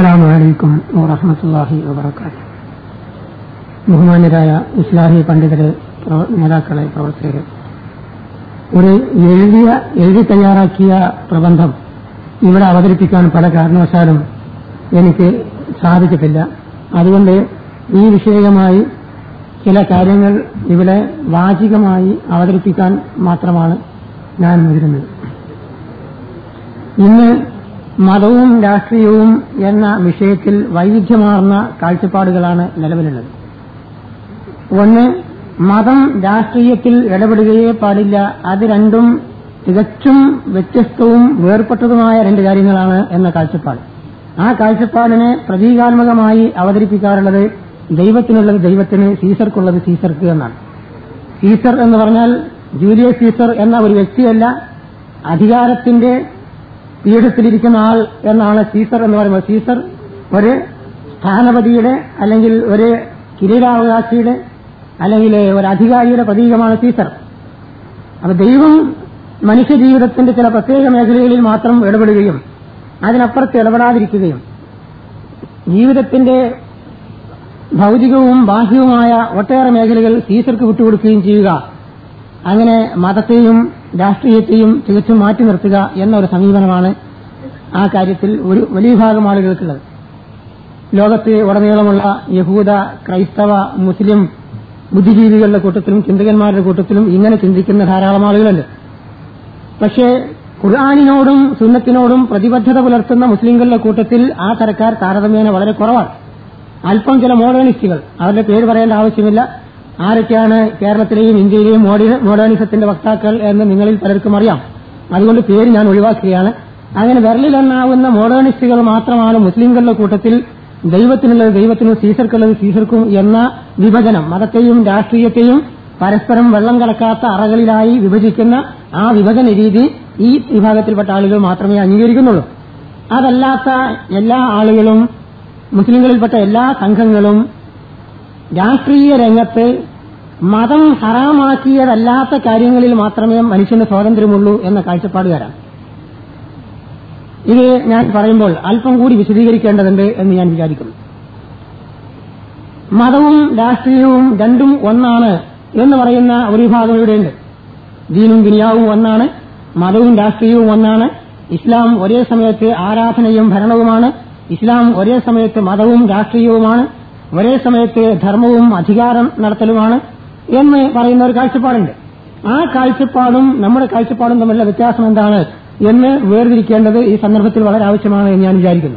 അസ്സാം വലൈക്കും വറഹമത്തല്ലാഹി വബർക്കാത്ത് ബഹുമാന്യരായ ഇസ്ലാഹി പണ്ഡിതരെ പ്രവ- നേതാക്കളെ പ്രവർത്തകരെ ഒരു എഴുതിയ എഴുതി തയ്യാറാക്കിയ പ്രബന്ധം ഇവിടെ അവതരിപ്പിക്കാൻ പല കാരണവശാലും എനിക്ക് സാധിച്ചിട്ടില്ല അതുകൊണ്ട് ഈ വിഷയമായി ചില കാര്യങ്ങൾ ഇവിടെ വാചികമായി അവതരിപ്പിക്കാൻ മാത്രമാണ് ഞാൻ മുതിരുന്നത് ഇന്ന് മതവും രാഷ്ട്രീയവും എന്ന വിഷയത്തിൽ വൈവിധ്യമാർന്ന കാഴ്ചപ്പാടുകളാണ് നിലവിലുള്ളത് ഒന്ന് മതം രാഷ്ട്രീയത്തിൽ ഇടപെടുകയേ പാടില്ല അത് രണ്ടും തികച്ചും വ്യത്യസ്തവും വേർപെട്ടതുമായ രണ്ട് കാര്യങ്ങളാണ് എന്ന കാഴ്ചപ്പാട് ആ കാഴ്ചപ്പാടിനെ പ്രതീകാത്മകമായി അവതരിപ്പിക്കാറുള്ളത് ദൈവത്തിനുള്ളത് ദൈവത്തിന് സീസർക്കുള്ളത് സീസർക്ക് എന്നാണ് സീസർ എന്ന് പറഞ്ഞാൽ ജൂലിയസ് സീസർ എന്ന ഒരു വ്യക്തിയല്ല അധികാരത്തിന്റെ പീഠത്തിലിരിക്കുന്ന ആൾ എന്നാണ് സീസർ എന്ന് പറയുന്നത് സീസർ ഒരു സ്ഥാനപതിയുടെ അല്ലെങ്കിൽ ഒരു കിരീടാവകാശിയുടെ അല്ലെങ്കിൽ ഒരു അധികാരിയുടെ പ്രതീകമാണ് സീസർ അപ്പൊ ദൈവം മനുഷ്യജീവിതത്തിന്റെ ചില പ്രത്യേക മേഖലകളിൽ മാത്രം ഇടപെടുകയും അതിനപ്പുറത്ത് ഇടപെടാതിരിക്കുകയും ജീവിതത്തിന്റെ ഭൗതികവും ബാഹ്യവുമായ ഒട്ടേറെ മേഖലകൾ സീസർക്ക് വിട്ടുകൊടുക്കുകയും ചെയ്യുക അങ്ങനെ മതത്തെയും രാഷ്ട്രീയത്തെയും തികച്ചും മാറ്റി നിർത്തുക എന്ന ഒരു സമീപനമാണ് ആ കാര്യത്തിൽ ഒരു വലിയ ഭാഗം ആളുകൾക്കുള്ളത് ലോകത്ത് ഉടനീളമുള്ള യഹൂദ ക്രൈസ്തവ മുസ്ലിം ബുദ്ധിജീവികളുടെ കൂട്ടത്തിലും ചിന്തകന്മാരുടെ കൂട്ടത്തിലും ഇങ്ങനെ ചിന്തിക്കുന്ന ധാരാളം ആളുകളുണ്ട് പക്ഷേ ഖുർആാനിനോടും സുന്നത്തിനോടും പ്രതിബദ്ധത പുലർത്തുന്ന മുസ്ലിങ്ങളുടെ കൂട്ടത്തിൽ ആ തരക്കാർ താരതമ്യേന വളരെ കുറവാണ് അല്പം ചില മോഡേണിസ്റ്റുകൾ അവരുടെ പേര് പറയേണ്ട ആവശ്യമില്ല ആരൊക്കെയാണ് കേരളത്തിലെയും ഇന്ത്യയിലെയും മോഡി- മോഡേണിസത്തിന്റെ വക്താക്കൾ എന്ന് നിങ്ങളിൽ പലർക്കും അറിയാം അതുകൊണ്ട് പേര് ഞാൻ ഒഴിവാക്കുകയാണ് അങ്ങനെ വിരലിലെണ്ണാവുന്ന മോഡേണിസ്റ്റുകൾ മാത്രമാണ് മുസ്ലിങ്ങളുടെ കൂട്ടത്തിൽ ദൈവത്തിനുള്ളത് ദൈവത്തിനും സീസർക്കുള്ളത് സീസർക്കും എന്ന വിഭജനം മതത്തെയും രാഷ്ട്രീയത്തെയും പരസ്പരം വെള്ളം കലക്കാത്ത അറകളിലായി വിഭജിക്കുന്ന ആ വിഭജന രീതി ഈ വിഭാഗത്തിൽപ്പെട്ട ആളുകൾ മാത്രമേ അംഗീകരിക്കുന്നുള്ളൂ അതല്ലാത്ത എല്ലാ ആളുകളും മുസ്ലിങ്ങളിൽപ്പെട്ട എല്ലാ സംഘങ്ങളും രാഷ്ട്രീയ രംഗത്ത് മതം ഹറാമാക്കിയതല്ലാത്ത കാര്യങ്ങളിൽ മാത്രമേ മനുഷ്യന് സ്വാതന്ത്ര്യമുള്ളൂ എന്ന കാഴ്ചപ്പാടുകാരാണ് ഇത് ഞാൻ പറയുമ്പോൾ അല്പം കൂടി വിശദീകരിക്കേണ്ടതുണ്ട് എന്ന് ഞാൻ വിചാരിക്കുന്നു മതവും രാഷ്ട്രീയവും രണ്ടും ഒന്നാണ് എന്ന് പറയുന്ന ഒരു വിഭാഗം ഇവിടെയുണ്ട് ദീനും ദുനിയാവും ഒന്നാണ് മതവും രാഷ്ട്രീയവും ഒന്നാണ് ഇസ്ലാം ഒരേ സമയത്ത് ആരാധനയും ഭരണവുമാണ് ഇസ്ലാം ഒരേ സമയത്ത് മതവും രാഷ്ട്രീയവുമാണ് ഒരേ സമയത്ത് ധർമ്മവും അധികാരം നടത്തലുമാണ് എന്ന് പറയുന്ന ഒരു കാഴ്ചപ്പാടുണ്ട് ആ കാഴ്ചപ്പാടും നമ്മുടെ കാഴ്ചപ്പാടും തമ്മിലുള്ള വ്യത്യാസം എന്താണ് എന്ന് വേർതിരിക്കേണ്ടത് ഈ സന്ദർഭത്തിൽ വളരെ ആവശ്യമാണ് എന്ന് ഞാൻ വിചാരിക്കുന്നു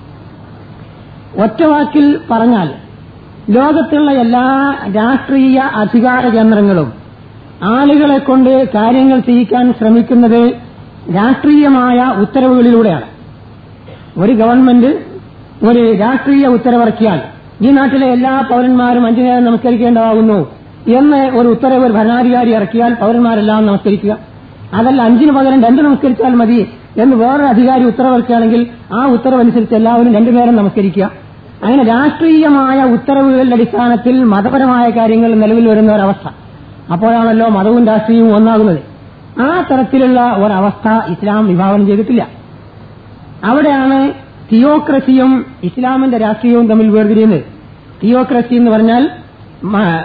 ഒറ്റവാക്കിൽ പറഞ്ഞാൽ ലോകത്തുള്ള എല്ലാ രാഷ്ട്രീയ അധികാര കേന്ദ്രങ്ങളും ആളുകളെ കൊണ്ട് കാര്യങ്ങൾ ചെയ്യിക്കാൻ ശ്രമിക്കുന്നത് രാഷ്ട്രീയമായ ഉത്തരവുകളിലൂടെയാണ് ഒരു ഗവൺമെന്റ് ഒരു രാഷ്ട്രീയ ഉത്തരവിറക്കിയാൽ ഈ നാട്ടിലെ എല്ലാ പൗരന്മാരും അഞ്ചു നേരം നമസ്കരിക്കേണ്ടതാകുന്നു എന്ന് ഒരു ഉത്തരവ് ഒരു ഭരണാധികാരി ഇറക്കിയാൽ പൗരന്മാരെല്ലാം നമസ്കരിക്കുക അതല്ല അഞ്ചിന് പകരം രണ്ട് നമസ്കരിച്ചാൽ മതി എന്ന് വേറൊരു അധികാരി ഉത്തരവിറക്കുകയാണെങ്കിൽ ആ ഉത്തരവനുസരിച്ച് എല്ലാവരും രണ്ടു നേരം നമസ്കരിക്കുക അങ്ങനെ രാഷ്ട്രീയമായ ഉത്തരവുകളുടെ അടിസ്ഥാനത്തിൽ മതപരമായ കാര്യങ്ങൾ നിലവിൽ വരുന്ന ഒരവസ്ഥ അപ്പോഴാണല്ലോ മതവും രാഷ്ട്രീയവും ഒന്നാകുന്നത് ആ തരത്തിലുള്ള ഒരവസ്ഥ ഇസ്ലാം വിഭാവനം ചെയ്തിട്ടില്ല അവിടെയാണ് തിയോക്രസിയും ഇസ്ലാമിന്റെ രാഷ്ട്രീയവും തമ്മിൽ വേർതിരിയുന്നത് തിയോക്രസി എന്ന് പറഞ്ഞാൽ മ-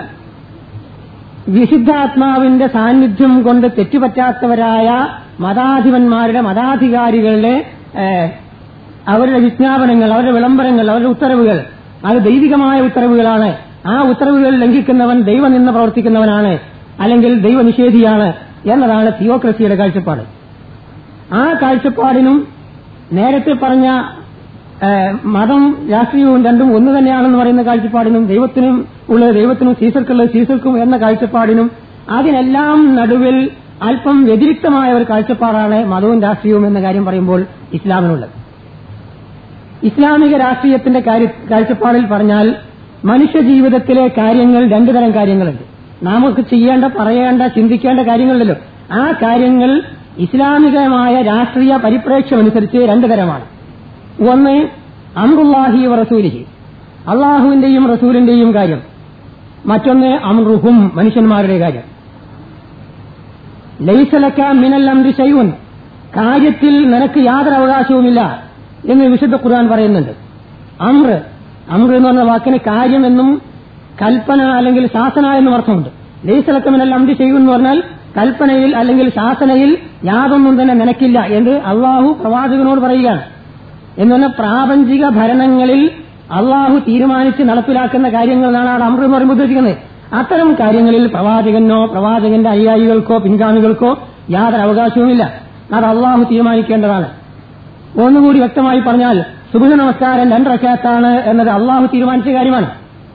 വിശുദ്ധാത്മാവിന്റെ സാന്നിധ്യം കൊണ്ട് തെറ്റുപറ്റാത്തവരായ മതാധിപന്മാരുടെ മതാധികാരികളുടെ ഏഹ്, അവരുടെ വിജ്ഞാപനങ്ങൾ അവരുടെ വിളംബരങ്ങൾ അവരുടെ ഉത്തരവുകൾ അത് ദൈവികമായ ഉത്തരവുകളാണ് ആ ഉത്തരവുകൾ ലംഘിക്കുന്നവൻ ദൈവം നിന്ന് പ്രവർത്തിക്കുന്നവനാണ് അല്ലെങ്കിൽ ദൈവനിഷേധിയാണ് എന്നതാണ് തിയോക്രസിയുടെ കാഴ്ചപ്പാട് ആ കാഴ്ചപ്പാടിനും നേരത്തെ പറഞ്ഞ ഏഹ്, മതം രാഷ്ട്രീയവും രണ്ടും ഒന്ന് തന്നെയാണെന്ന് പറയുന്ന കാഴ്ചപ്പാടിനും ദൈവത്തിനും ഉള്ളത് ദൈവത്തിനും സീസർക്കുള്ളത് സീസർക്കും എന്ന കാഴ്ചപ്പാടിനും അതിനെല്ലാം നടുവിൽ അല്പം വ്യതിരിക്തമായ ഒരു കാഴ്ചപ്പാടാണ് മതവും രാഷ്ട്രീയവും എന്ന കാര്യം പറയുമ്പോൾ ഇസ്ലാമിനുള്ളത് ഇസ്ലാമിക രാഷ്ട്രീയത്തിന്റെ കാര്യ- കാഴ്ചപ്പാടിൽ പറഞ്ഞാൽ മനുഷ്യ ജീവിതത്തിലെ കാര്യങ്ങൾ രണ്ടു തരം കാര്യങ്ങളുണ്ട് നമുക്ക് ചെയ്യേണ്ട പറയേണ്ട ചിന്തിക്കേണ്ട കാര്യങ്ങളുണ്ടല്ലോ ആ കാര്യങ്ങൾ ഇസ്ലാമികമായ രാഷ്ട്രീയ പരിപ്രേക്ഷ്യമനുസരിച്ച് രണ്ടു തരമാണ് ഒന്ന് അമ്രുല്ലാഹി റസൂലിഹി അള്ളാഹുവിന്റെയും റസൂലിന്റെയും കാര്യം മറ്റൊന്ന് അമ്രുഹും മനുഷ്യന്മാരുടെ കാര്യം ലൈസലക്ക മിനൽ അംരി ശൈവൻ കാര്യത്തിൽ നിനക്ക് യാതൊരു അവകാശവുമില്ല എന്ന് വിശുദ്ധ ഖുർആൻ പറയുന്നുണ്ട് അമ്ര അമ്ര എന്ന് പറഞ്ഞ വാക്കിന് കാര്യമെന്നും കൽപ്പന അല്ലെങ്കിൽ ശാസന എന്നും അർത്ഥമുണ്ട് ലൈസലക്കമിനെല്ലാം അമ്പി ചെയ്യുമെന്ന് പറഞ്ഞാൽ കൽപ്പനയിൽ അല്ലെങ്കിൽ ശാസനയിൽ യാതൊന്നും തന്നെ നിനക്കില്ല എന്ന് അള്ളാഹു പ്രവാചകനോട് പറയുകയാണ് എന്ന് പറഞ്ഞാൽ പ്രാപഞ്ചിക ഭരണങ്ങളിൽ അള്ളാഹു തീരുമാനിച്ച് നടപ്പിലാക്കുന്ന കാര്യങ്ങളാണ് അവിടെ അമൃത് എന്ന് പറയുമ്പോൾ ഉദ്ദേശിക്കുന്നത് അത്തരം കാര്യങ്ങളിൽ പ്രവാചകനോ പ്രവാചകന്റെ അനുയായികൾക്കോ പിൻഗാമികൾക്കോ യാതൊരു അവകാശവുമില്ല അത് അള്ളാഹു തീരുമാനിക്കേണ്ടതാണ് ഒന്നുകൂടി വ്യക്തമായി പറഞ്ഞാൽ സുബുഹ നമസ്കാരം രണ്ടരക്കാത്താണ് എന്നത് അള്ളാഹു തീരുമാനിച്ച കാര്യമാണ്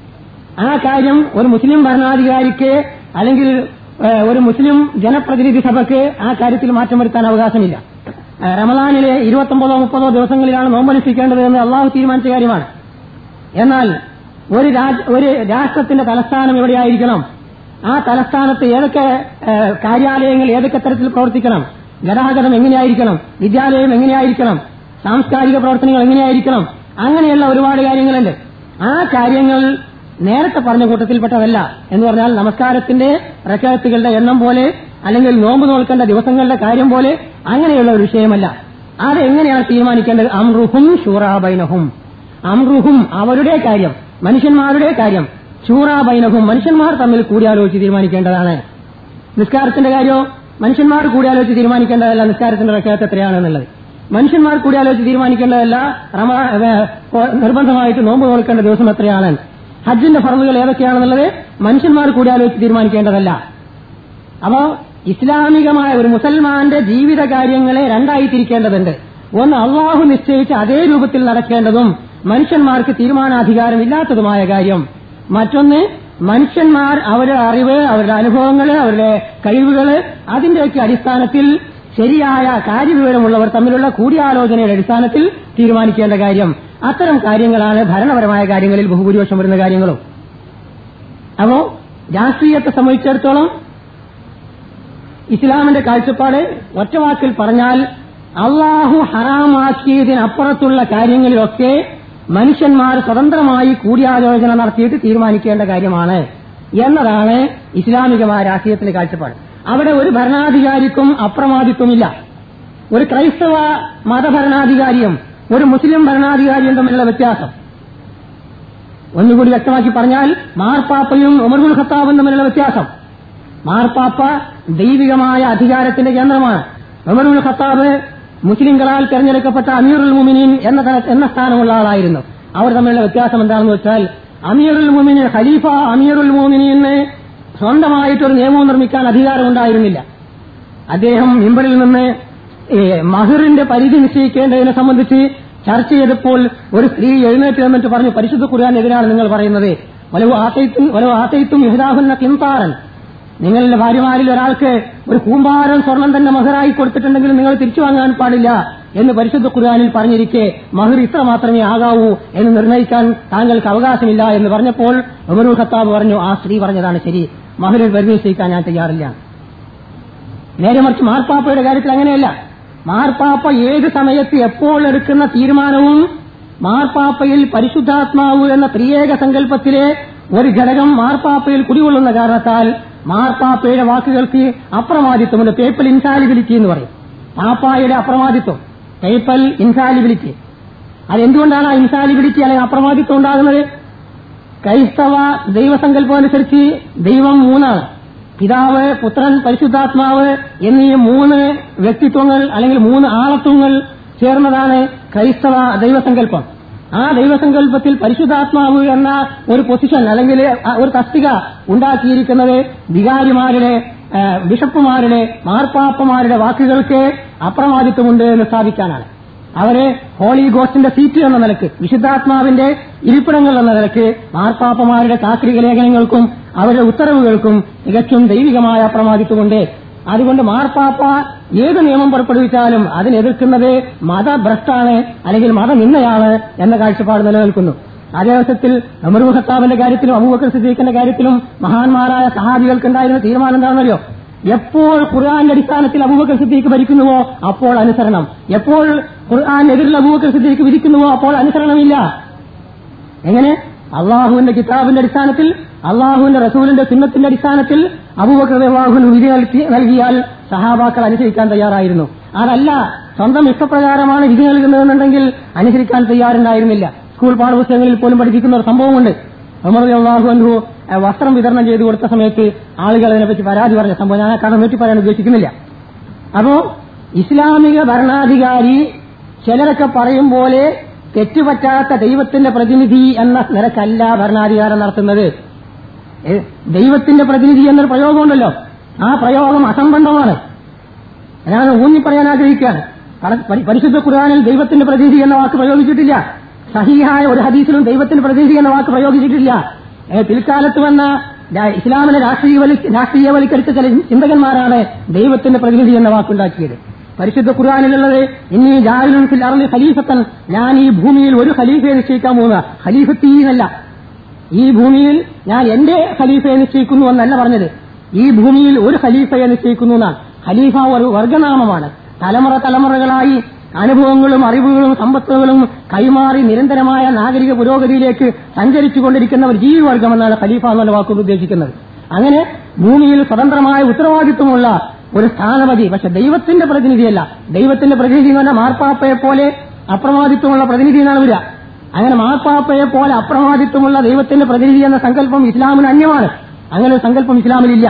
ആ കാര്യം ഒരു മുസ്ലിം ഭരണാധികാരിക്ക് അല്ലെങ്കിൽ ഏഹ്, ഒരു മുസ്ലിം ജനപ്രതിനിധി സഭയ്ക്ക് ആ കാര്യത്തിൽ മാറ്റം വരുത്താൻ അവകാശമില്ല ഏഹ്, റമദാനിലെ ഇരുപത്തൊമ്പതോ മുപ്പതോ ദിവസങ്ങളിലാണ് നോമ്പനുഷ്ഠിക്കേണ്ടത് എന്ന് അള്ളാഹു തീരുമാനിച്ച കാര്യമാണ് എന്നാൽ ഒരു രാജ്- ഒരു രാഷ്ട്രത്തിന്റെ തലസ്ഥാനം എവിടെയായിരിക്കണം ആ തലസ്ഥാനത്ത് ഏതൊക്കെ ഏഹ്, കാര്യാലയങ്ങൾ ഏതൊക്കെ തരത്തിൽ പ്രവർത്തിക്കണം ഗതാഗതം എങ്ങനെയായിരിക്കണം വിദ്യാലയം എങ്ങനെയായിരിക്കണം സാംസ്കാരിക പ്രവർത്തനങ്ങൾ എങ്ങനെയായിരിക്കണം അങ്ങനെയുള്ള ഒരുപാട് കാര്യങ്ങളുണ്ട് ആ കാര്യങ്ങൾ നേരത്തെ പറഞ്ഞ കൂട്ടത്തിൽപ്പെട്ടതല്ല എന്ന് പറഞ്ഞാൽ നമസ്കാരത്തിന്റെ റക്കാത്തുകളുടെ എണ്ണം പോലെ അല്ലെങ്കിൽ നോമ്പ് നോൽക്കേണ്ട ദിവസങ്ങളുടെ കാര്യം പോലെ അങ്ങനെയുള്ള ഒരു വിഷയമല്ല അത് എങ്ങനെയാണ് തീരുമാനിക്കേണ്ടത് അമ്രുഹും ഷൂറാബൈനഹും അമ്രുഹും അവരുടെ കാര്യം മനുഷ്യന്മാരുടെ കാര്യം ഷൂറാബൈനഹും മനുഷ്യന്മാർ തമ്മിൽ കൂടിയാലോചിച്ച് തീരുമാനിക്കേണ്ടതാണ് നിസ്കാരത്തിന്റെ കാര്യമോ മനുഷ്യന്മാർ കൂടിയാലോചിച്ച് തീരുമാനിക്കേണ്ടതല്ല നിസ്കാരത്തിന്റെ റക്കാത്ത് എത്രയാണെന്നുള്ളത് മനുഷ്യന്മാർ കൂടിയാലോചിച്ച് തീരുമാനിക്കേണ്ടതല്ല റമ ഏഹ്, നിർബന്ധമായിട്ട് നോമ്പ് നോൽക്കേണ്ട ദിവസം എത്രയാണ് ഹജ്ജിന്റെ ഫറവുകൾ ഏതൊക്കെയാണെന്നുള്ളത് മനുഷ്യന്മാർ കൂടിയാലോചിച്ച് തീരുമാനിക്കേണ്ടതല്ല അപ്പോ ഇസ്ലാമികമായ ഒരു മുസൽമാന്റെ ജീവിത കാര്യങ്ങളെ രണ്ടായി തിരിക്കേണ്ടതുണ്ട് ഒന്ന് അള്ളാഹു നിശ്ചയിച്ച അതേ രൂപത്തിൽ നടക്കേണ്ടതും മനുഷ്യന്മാർക്ക് തീരുമാനാധികാരമില്ലാത്തതുമായ കാര്യം മറ്റൊന്ന് മനുഷ്യന്മാർ അവരുടെ അറിവ് അവരുടെ അനുഭവങ്ങൾ അവരുടെ കഴിവുകൾ അതിന്റെയൊക്കെ അടിസ്ഥാനത്തിൽ ശരിയായ കാര്യവിവരമുള്ളവർ തമ്മിലുള്ള കൂടിയാലോചനയുടെ അടിസ്ഥാനത്തിൽ തീരുമാനിക്കേണ്ട കാര്യം അത്തരം കാര്യങ്ങളാണ് ഭരണപരമായ കാര്യങ്ങളിൽ ബഹുഭൂരിപക്ഷം വരുന്ന കാര്യങ്ങളും അപ്പോ രാഷ്ട്രീയത്തെ സംബന്ധിച്ചിടത്തോളം ഇസ്ലാമിന്റെ കാഴ്ചപ്പാട് ഒറ്റവാക്കിൽ പറഞ്ഞാൽ അള്ളാഹു ഹറാമാക്കിയതിനപ്പുറത്തുള്ള കാര്യങ്ങളിലൊക്കെ മനുഷ്യന്മാർ സ്വതന്ത്രമായി കൂടിയാലോചന നടത്തിയിട്ട് തീരുമാനിക്കേണ്ട കാര്യമാണ് എന്നതാണ് ഇസ്ലാമികമായ രാഷ്ട്രീയത്തിന്റെ കാഴ്ചപ്പാട് അവിടെ ഒരു ഭരണാധികാരിക്കും അപ്രമാദിത്വമില്ല ഒരു ക്രൈസ്തവ മതഭരണാധികാരിയും ഒരു മുസ്ലിം ഭരണാധികാരിയും തമ്മിലുള്ള വ്യത്യാസം ഒന്നുകൂടി വ്യക്തമാക്കി പറഞ്ഞാൽ മാർപ്പാപ്പയും ഉമർബുൽ ഖത്താബും തമ്മിലുള്ള വ്യത്യാസം മാർപ്പാപ്പ ദൈവികമായ അധികാരത്തിന്റെ കേന്ദ്രമാണ് ഉമറുൽ ഖത്താബ് മുസ്ലിങ്ങളാൽ തെരഞ്ഞെടുക്കപ്പെട്ട അമീറുൽ മുമിനീൻ എന്ന തല- എന്ന സ്ഥാനമുള്ള ആളായിരുന്നു അവർ തമ്മിലുള്ള വ്യത്യാസം എന്താണെന്ന് വെച്ചാൽ അമീറുൽ മുമിനീൻ ഖലീഫ അമീറുൽ മുമിനീന് സ്വന്തമായിട്ടൊരു നിയമവും നിർമ്മിക്കാൻ അധികാരമുണ്ടായിരുന്നില്ല അദ്ദേഹം മിമ്പറിൽ നിന്ന് ഏ, മഹിറിന്റെ പരിധി നിശ്ചയിക്കേണ്ടതിനെ സംബന്ധിച്ച് ചർച്ച ചെയ്തപ്പോൾ ഒരു സ്ത്രീ എഴുന്നേറ്റ് എന്നിട്ട് പറഞ്ഞു പരിശുദ്ധ ഖുർആാനെതിരാണ് നിങ്ങൾ പറയുന്നത് വലവ് ആത്തയിത്തും വലവ് ആത്തയിത്തും യഹുദാഹുന്ന കിന്താറൻ നിങ്ങളുടെ ഭാര്യമാരിൽ ഒരാൾക്ക് ഒരു കൂമ്പാരം സ്വർണം തന്നെ മഹറായി കൊടുത്തിട്ടുണ്ടെങ്കിൽ നിങ്ങൾ തിരിച്ചു വാങ്ങാൻ പാടില്ല എന്ന് പരിശുദ്ധ ഖുർആാനിൽ പറഞ്ഞിരിക്കെ മഹിർ ഇത്ര മാത്രമേ ആകാവൂ എന്ന് നിർണ്ണയിക്കാൻ താങ്കൾക്ക് അവകാശമില്ല എന്ന് പറഞ്ഞപ്പോൾ ഉമറുൽ ഖത്താബ് പറഞ്ഞു ആ സ്ത്രീ പറഞ്ഞതാണ് ശരി മഹിറിൽ പരിധി നിശ്ചയിക്കാൻ ഞാൻ തയ്യാറില്ല നേരെ മറിച്ച് മാർപ്പാപ്പയുടെ കാര്യത്തിൽ അങ്ങനെയല്ല മാർപ്പാപ്പ ഏത് സമയത്ത് എപ്പോൾ എടുക്കുന്ന തീരുമാനവും മാർപ്പാപ്പയിൽ പരിശുദ്ധാത്മാവ് എന്ന ത്രിയേക സങ്കല്പത്തിലെ ഒരു ഘടകം മാർപ്പാപ്പയിൽ കുടികൊള്ളുന്ന കാരണത്താൽ മാർപ്പാപ്പയുടെ വാക്കുകൾക്ക് അപ്രമാദിത്വമുണ്ട് പേപ്പൽ ഇൻസാലിബിലിറ്റി എന്ന് പറയും പാപ്പായുടെ അപ്രമാദിത്വം പേപ്പൽ ഇൻസാലിബിലിറ്റി അതെന്തുകൊണ്ടാണ് ആ ഇൻസാലിബിലിറ്റി അല്ലെങ്കിൽ അപ്രമാദിത്വം ഉണ്ടാകുന്നത് ക്രൈസ്തവ ദൈവസങ്കല്പം അനുസരിച്ച് ദൈവം മൂന്നാണ് പിതാവ് പുത്രൻ പരിശുദ്ധാത്മാവ് എന്നീ മൂന്ന് വ്യക്തിത്വങ്ങൾ അല്ലെങ്കിൽ മൂന്ന് ആളത്വങ്ങൾ ചേർന്നതാണ് ക്രൈസ്തവ ദൈവസങ്കല്പം ആ ദൈവസങ്കല്പത്തിൽ പരിശുദ്ധാത്മാവ് എന്ന ഒരു പൊസിഷൻ അല്ലെങ്കിൽ ആ ഒരു തസ്തിക ഉണ്ടാക്കിയിരിക്കുന്നത് വികാരിമാരുടെ ആ, ബിഷപ്പുമാരുടെ മാർപ്പാപ്പമാരുടെ വാക്കുകൾക്ക് അപ്രമാദിത്വമുണ്ട് എന്ന് സ്ഥാപിക്കാനാണ് അവരെ ഹോളി ഗോസ്റ്റിന്റെ സീറ്റ് എന്ന നിലക്ക് വിശുദ്ധാത്മാവിന്റെ ഇരിപ്പിടങ്ങൾ എന്ന നിലക്ക് മാർപ്പാപ്പമാരുടെ താത്രിക ലേഖനങ്ങൾക്കും അവരുടെ ഉത്തരവുകൾക്കും തികച്ചും ദൈവികമായ അപ്രമാദിത്വമുണ്ട് അതുകൊണ്ട് മാർപ്പാപ്പ ഏത് നിയമം പുറപ്പെടുവിച്ചാലും അതിനെതിർക്കുന്നത് മതഭ്രഷ്ടാണ് അല്ലെങ്കിൽ മതനിന്ദയാണ് എന്ന കാഴ്ചപ്പാട് നിലനിൽക്കുന്നു അതേ അവസരത്തിൽ അമർ ഖത്താബിന്റെ കാര്യത്തിലും അബൂബക്കർ സിദ്ദീഖിന്റെ കാര്യത്തിലും മഹാന്മാരായ സഹാബികൾക്കുണ്ടായിരുന്ന തീരുമാനം എന്താണെന്നറിയോ എപ്പോൾ ഖുർആന്റെ അടിസ്ഥാനത്തിൽ അബൂബക്കർ സിദ്ദീഖ് ഭരിക്കുന്നുവോ അപ്പോൾ അനുസരണം എപ്പോൾ ഖുർആാനെതിരിൽ അബൂബക്കർ സിദ്ദീഖ് വിധിക്കുന്നുവോ അപ്പോൾ അനുസരണമില്ല എങ്ങനെ അള്ളാഹുവിന്റെ കിതാബിന്റെ അടിസ്ഥാനത്തിൽ അള്ളാഹുവിന്റെ റസൂലിന്റെ സുന്നത്തിന്റെ അടിസ്ഥാനത്തിൽ അബൂബക്കർ അള്ളാഹുവിന് വിധി നൽകി- നൽകിയാൽ സഹാബാക്കൾ അനുസരിക്കാൻ തയ്യാറായിരുന്നു അതല്ല സ്വന്തം ഇഷ്ടപ്രകാരമാണ് വിധി നൽകുന്നതെന്നുണ്ടെങ്കിൽ അനുസരിക്കാൻ തയ്യാറുണ്ടായിരുന്നില്ല സ്കൂൾ പാഠപുസ്തകങ്ങളിൽ പോലും പഠിപ്പിക്കുന്ന ഒരു സംഭവമുണ്ട് ഉമർ അള്ളാഹു അൻഹു ആ, വസ്ത്രം വിതരണം ചെയ്തു കൊടുത്ത സമയത്ത് ആളുകൾ അതിനെപ്പറ്റി പരാതി പറഞ്ഞ സംഭവം ഞാൻ ആ കഥ നീട്ടി പറയാൻ ഉദ്ദേശിക്കുന്നില്ല അപ്പോ ഇസ്ലാമിക ഭരണാധികാരി ചിലരൊക്കെ പറയും പോലെ തെറ്റുപറ്റാത്ത ദൈവത്തിന്റെ പ്രതിനിധി എന്ന നിലക്കല്ല ഭരണാധികാരം നടത്തുന്നത് ഏ, ദൈവത്തിന്റെ പ്രതിനിധി എന്നൊരു പ്രയോഗമുണ്ടല്ലോ ആ പ്രയോഗം അസംബന്ധമാണ് ഞാൻ ഊന്നി പറയാൻ ആഗ്രഹിക്കുകയാണ് പര- പരി- പരിശുദ്ധ ഖുർആാനിൽ ദൈവത്തിന്റെ പ്രതിനിധി എന്ന വാക്ക് പ്രയോഗിച്ചിട്ടില്ല സഹിഹായ ഒരു ഹദീസിലും ദൈവത്തിന്റെ പ്രതിനിധി എന്ന വാക്ക് പ്രയോഗിച്ചിട്ടില്ല ഏ, പിൽക്കാലത്ത് വന്ന രാ- ഇസ്ലാമിനെ രാഷ്ട്രീയവലി- രാഷ്ട്രീയവൽക്കരിച്ച ചില ചിന്തകന്മാരാണ് ദൈവത്തിന്റെ പ്രതിനിധി എന്ന വാക്കുണ്ടാക്കിയത് പരിശുദ്ധ ഖുർആാനിലുള്ളത് ഇനി ജാഹിലുൻ ഫിൽ അർളി ഖലീഫത്തൻ ഞാൻ ഈ ഭൂമിയിൽ ഒരു ഖലീഫയെ നിശ്ചയിക്കാൻ പോകുന്ന ഖലീഫത്തി എന്നല്ല ഈ ഭൂമിയിൽ ഞാൻ എന്റെ ഖലീഫയെ നിശ്ചയിക്കുന്നു എന്നല്ല പറഞ്ഞത് ഈ ഭൂമിയിൽ ഒരു ഖലീഫയെ നിശ്ചയിക്കുന്നു എന്നാണ് ഖലീഫ ഒരു വർഗനാമമാണ് തലമുറ തലമുറകളായി അനുഭവങ്ങളും അറിവുകളും സമ്പത്തുകളും കൈമാറി നിരന്തരമായ നാഗരിക പുരോഗതിയിലേക്ക് സഞ്ചരിച്ചുകൊണ്ടിരിക്കുന്ന ഒരു ജീവിവർഗം എന്നാണ് ഖലീഫ എന്നുള്ള വാക്കുകൊണ്ട് ഉദ്ദേശിക്കുന്നത് അങ്ങനെ ഭൂമിയിൽ സ്വതന്ത്രമായ ഉത്തരവാദിത്വമുള്ള ഒരു സ്ഥാനപതി പക്ഷെ ദൈവത്തിന്റെ പ്രതിനിധിയല്ല ദൈവത്തിന്റെ പ്രതിനിധി എന്ന് പറഞ്ഞാൽ മാർപ്പാപ്പയെ പോലെ അപ്രമാദിത്വമുള്ള പ്രതിനിധി എന്നാണ് വരിക അങ്ങനെ മാർപ്പാപ്പയെ പോലെ അപ്രമാദിത്വമുള്ള ദൈവത്തിന്റെ പ്രതിനിധി എന്ന സങ്കല്പം ഇസ്ലാമിന് അന്യമാണ് അങ്ങനെ ഒരു സങ്കല്പം ഇസ്ലാമിലില്ല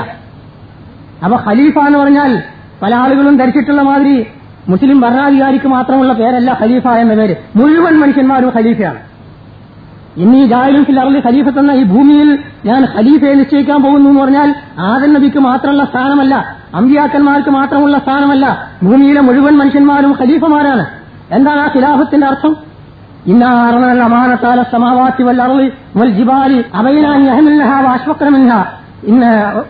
അപ്പൊ ഖലീഫ എന്ന് പറഞ്ഞാൽ പല ആളുകളും ധരിച്ചിട്ടുള്ള മാതിരി മുസ്ലിം ഭരണാധികാരിക്ക് മാത്രമുള്ള പേരല്ല ഖലീഫ എന്ന പേര് മുഴുവൻ മനുഷ്യന്മാരും ഖലീഫയാണ് ഇന്നീ ജാഹിലും ഫില്ലറിൽ ഖലീഫത്ത് എന്ന ഈ ഭൂമിയിൽ ഞാൻ ഖലീഫയെ നിശ്ചയിക്കാൻ പോകുന്നു എന്ന് പറഞ്ഞാൽ ആദൻ നബിക്ക് മാത്രമുള്ള സ്ഥാനമല്ല അമ്പിയാക്കന്മാർക്ക് മാത്രമുള്ള സ്ഥാനമല്ല ഭൂമിയിലെ മുഴുവൻ മനുഷ്യന്മാരും ഖലീഫമാരാണ് എന്താണ് ആ ഖിലാഫത്തിന്റെ അർത്ഥം إنا أرنا الأمانة على السماوات والأرض والجبال أبينا أن يحملنها وأشفقن منها إن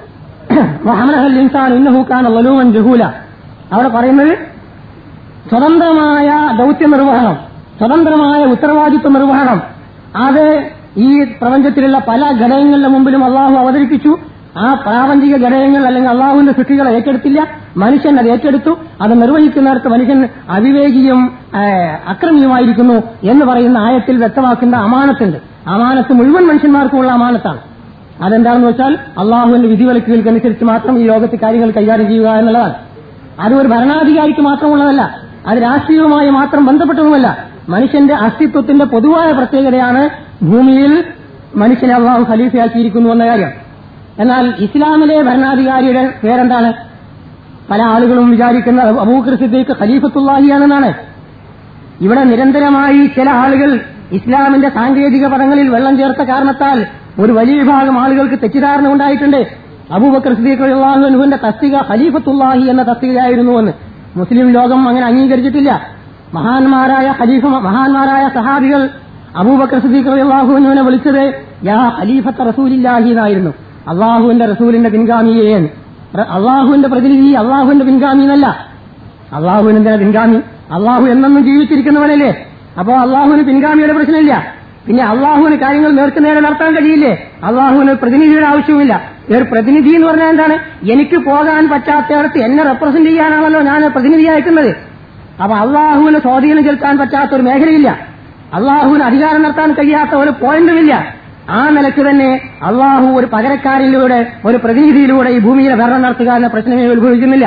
وحملها الإنسان إنه كان ظلوما جهولا അവിടെ പറയുന്നത് സ്വതന്ത്രമായ ദൗത്യ നിർവഹണം സ്വതന്ത്രമായ ഉത്തരവാദിത്വ നിർവഹണം അത് ഈ പ്രപഞ്ചത്തിലുള്ള പല ഘടകങ്ങളുടെ മുമ്പിലും അള്ളാഹു അവതരിപ്പിച്ചു ആ പ്രാപഞ്ചിക ഘടകങ്ങൾ അല്ലെങ്കിൽ അള്ളാഹുവിന്റെ സൃഷ്ടികളെ ഏറ്റെടുത്തില്ല മനുഷ്യൻ അത് ഏറ്റെടുത്തു അത് നിർവഹിക്കുന്നിടത്ത് മനുഷ്യൻ അവിവേകിയും ആ, അക്രമിയുമായിരിക്കുന്നു എന്ന് പറയുന്ന ആയത്തിൽ വ്യക്തമാക്കുന്ന അമാനത്തുണ്ട് അമാനത്ത് മുഴുവൻ മനുഷ്യന്മാർക്കുമുള്ള അമാനത്താണ് അതെന്താണെന്ന് വെച്ചാൽ അള്ളാഹുവിന്റെ വിധിവിലക്കുകൾക്കനുസരിച്ച് മാത്രം ഈ ലോകത്ത് കാര്യങ്ങൾ കൈകാര്യം ചെയ്യുക എന്നുള്ളതാണ് അത് ഒരു ഭരണാധികാരിക്ക് മാത്രമുള്ളതല്ല അത് രാഷ്ട്രീയവുമായി മാത്രം ബന്ധപ്പെട്ടതുമല്ല മനുഷ്യന്റെ അസ്തിത്വത്തിന്റെ പൊതുവായ പ്രത്യേകതയാണ് ഭൂമിയിൽ മനുഷ്യനെ അള്ളാഹു ഖലീഫയാക്കിയിരിക്കുന്നു എന്ന കാര്യം എന്നാൽ ഇസ്ലാമിലെ ഭരണാധികാരിയുടെ പേരെന്താണ് പല ആളുകളും വിചാരിക്കുന്ന അബൂക്കർ സിദ്ദീഖ് ഖലീഫത്തുല്ലാഹിയാണെന്നാണ് ഇവിടെ നിരന്തരമായി ചില ആളുകൾ ഇസ്ലാമിന്റെ സാങ്കേതിക പദങ്ങളിൽ വെള്ളം ചേർത്ത കാരണത്താൽ ഒരു വലിയ വിഭാഗം ആളുകൾക്ക് തെറ്റിദ്ധാരണ ഉണ്ടായിട്ടുണ്ട് അബൂബക്കർ സിദ്ദീഖ് അള്ളാഹുവിന്റെ തസ്തിക ഖലീഫത്തുല്ലാഹി എന്ന തസ്തികയായിരുന്നുവെന്ന് മുസ്ലിം ലോകം അങ്ങനെ അംഗീകരിച്ചിട്ടില്ല മഹാന്മാരായ ഖലീഫ മഹാന്മാരായ സഹാബികൾ അബൂബക്കർ സിദ്ദീഖ് അള്ളാഹുവിനെ വിളിച്ചത് യാ ഖലീഫത്ത് റസൂലില്ലാഹി എന്നായിരുന്നു അള്ളാഹുവിന്റെ റസൂലിന്റെ പിൻഗാമിയെ എന്ന്. പ്ര- അള്ളാഹുവിന്റെ പ്രതിനിധി അള്ളാഹുവിന്റെ പിൻഗാമി എന്നല്ല അള്ളാഹുവിന് എന്തിനാ പിൻഗാമി അള്ളാഹു എന്നെന്നും ജീവിച്ചിരിക്കുന്നവനല്ലേ അപ്പോ അള്ളാഹുവിന് പിൻഗാമിയുടെ പ്രശ്നമില്ല പിന്നെ അള്ളാഹുവിന് കാര്യങ്ങൾ നേർക്കുനേരെ നടത്താൻ കഴിയില്ലേ അള്ളാഹുവിന് ഒരു പ്രതിനിധിയുടെ ആവശ്യവുമില്ല ഈ ഒരു പ്രതിനിധി എന്ന് പറഞ്ഞാൽ എന്താണ് എനിക്ക് പോകാൻ പറ്റാത്തയിടത്ത് എന്നെ റെപ്രസെന്റ് ചെയ്യാനാണല്ലോ ഞാൻ പ്രതിനിധി അയക്കുന്നത് അപ്പൊ അള്ളാഹുവിന് സ്വാധീനം ചെലുത്താൻ പറ്റാത്ത ഒരു മേഖലയില്ല അള്ളാഹുവിന് അധികാരം നടത്താൻ കഴിയാത്ത ഒരു പോയിന്റുമില്ല ആ നിലയ്ക്ക് തന്നെ അള്ളാഹു ഒരു പകരക്കാരിലൂടെ ഒരു പ്രതിനിധിയിലൂടെ ഈ ഭൂമിയിലെ ഭരണം നടത്തുക എന്ന പ്രശ്നമേ ഉത്ഭവിക്കുന്നില്ല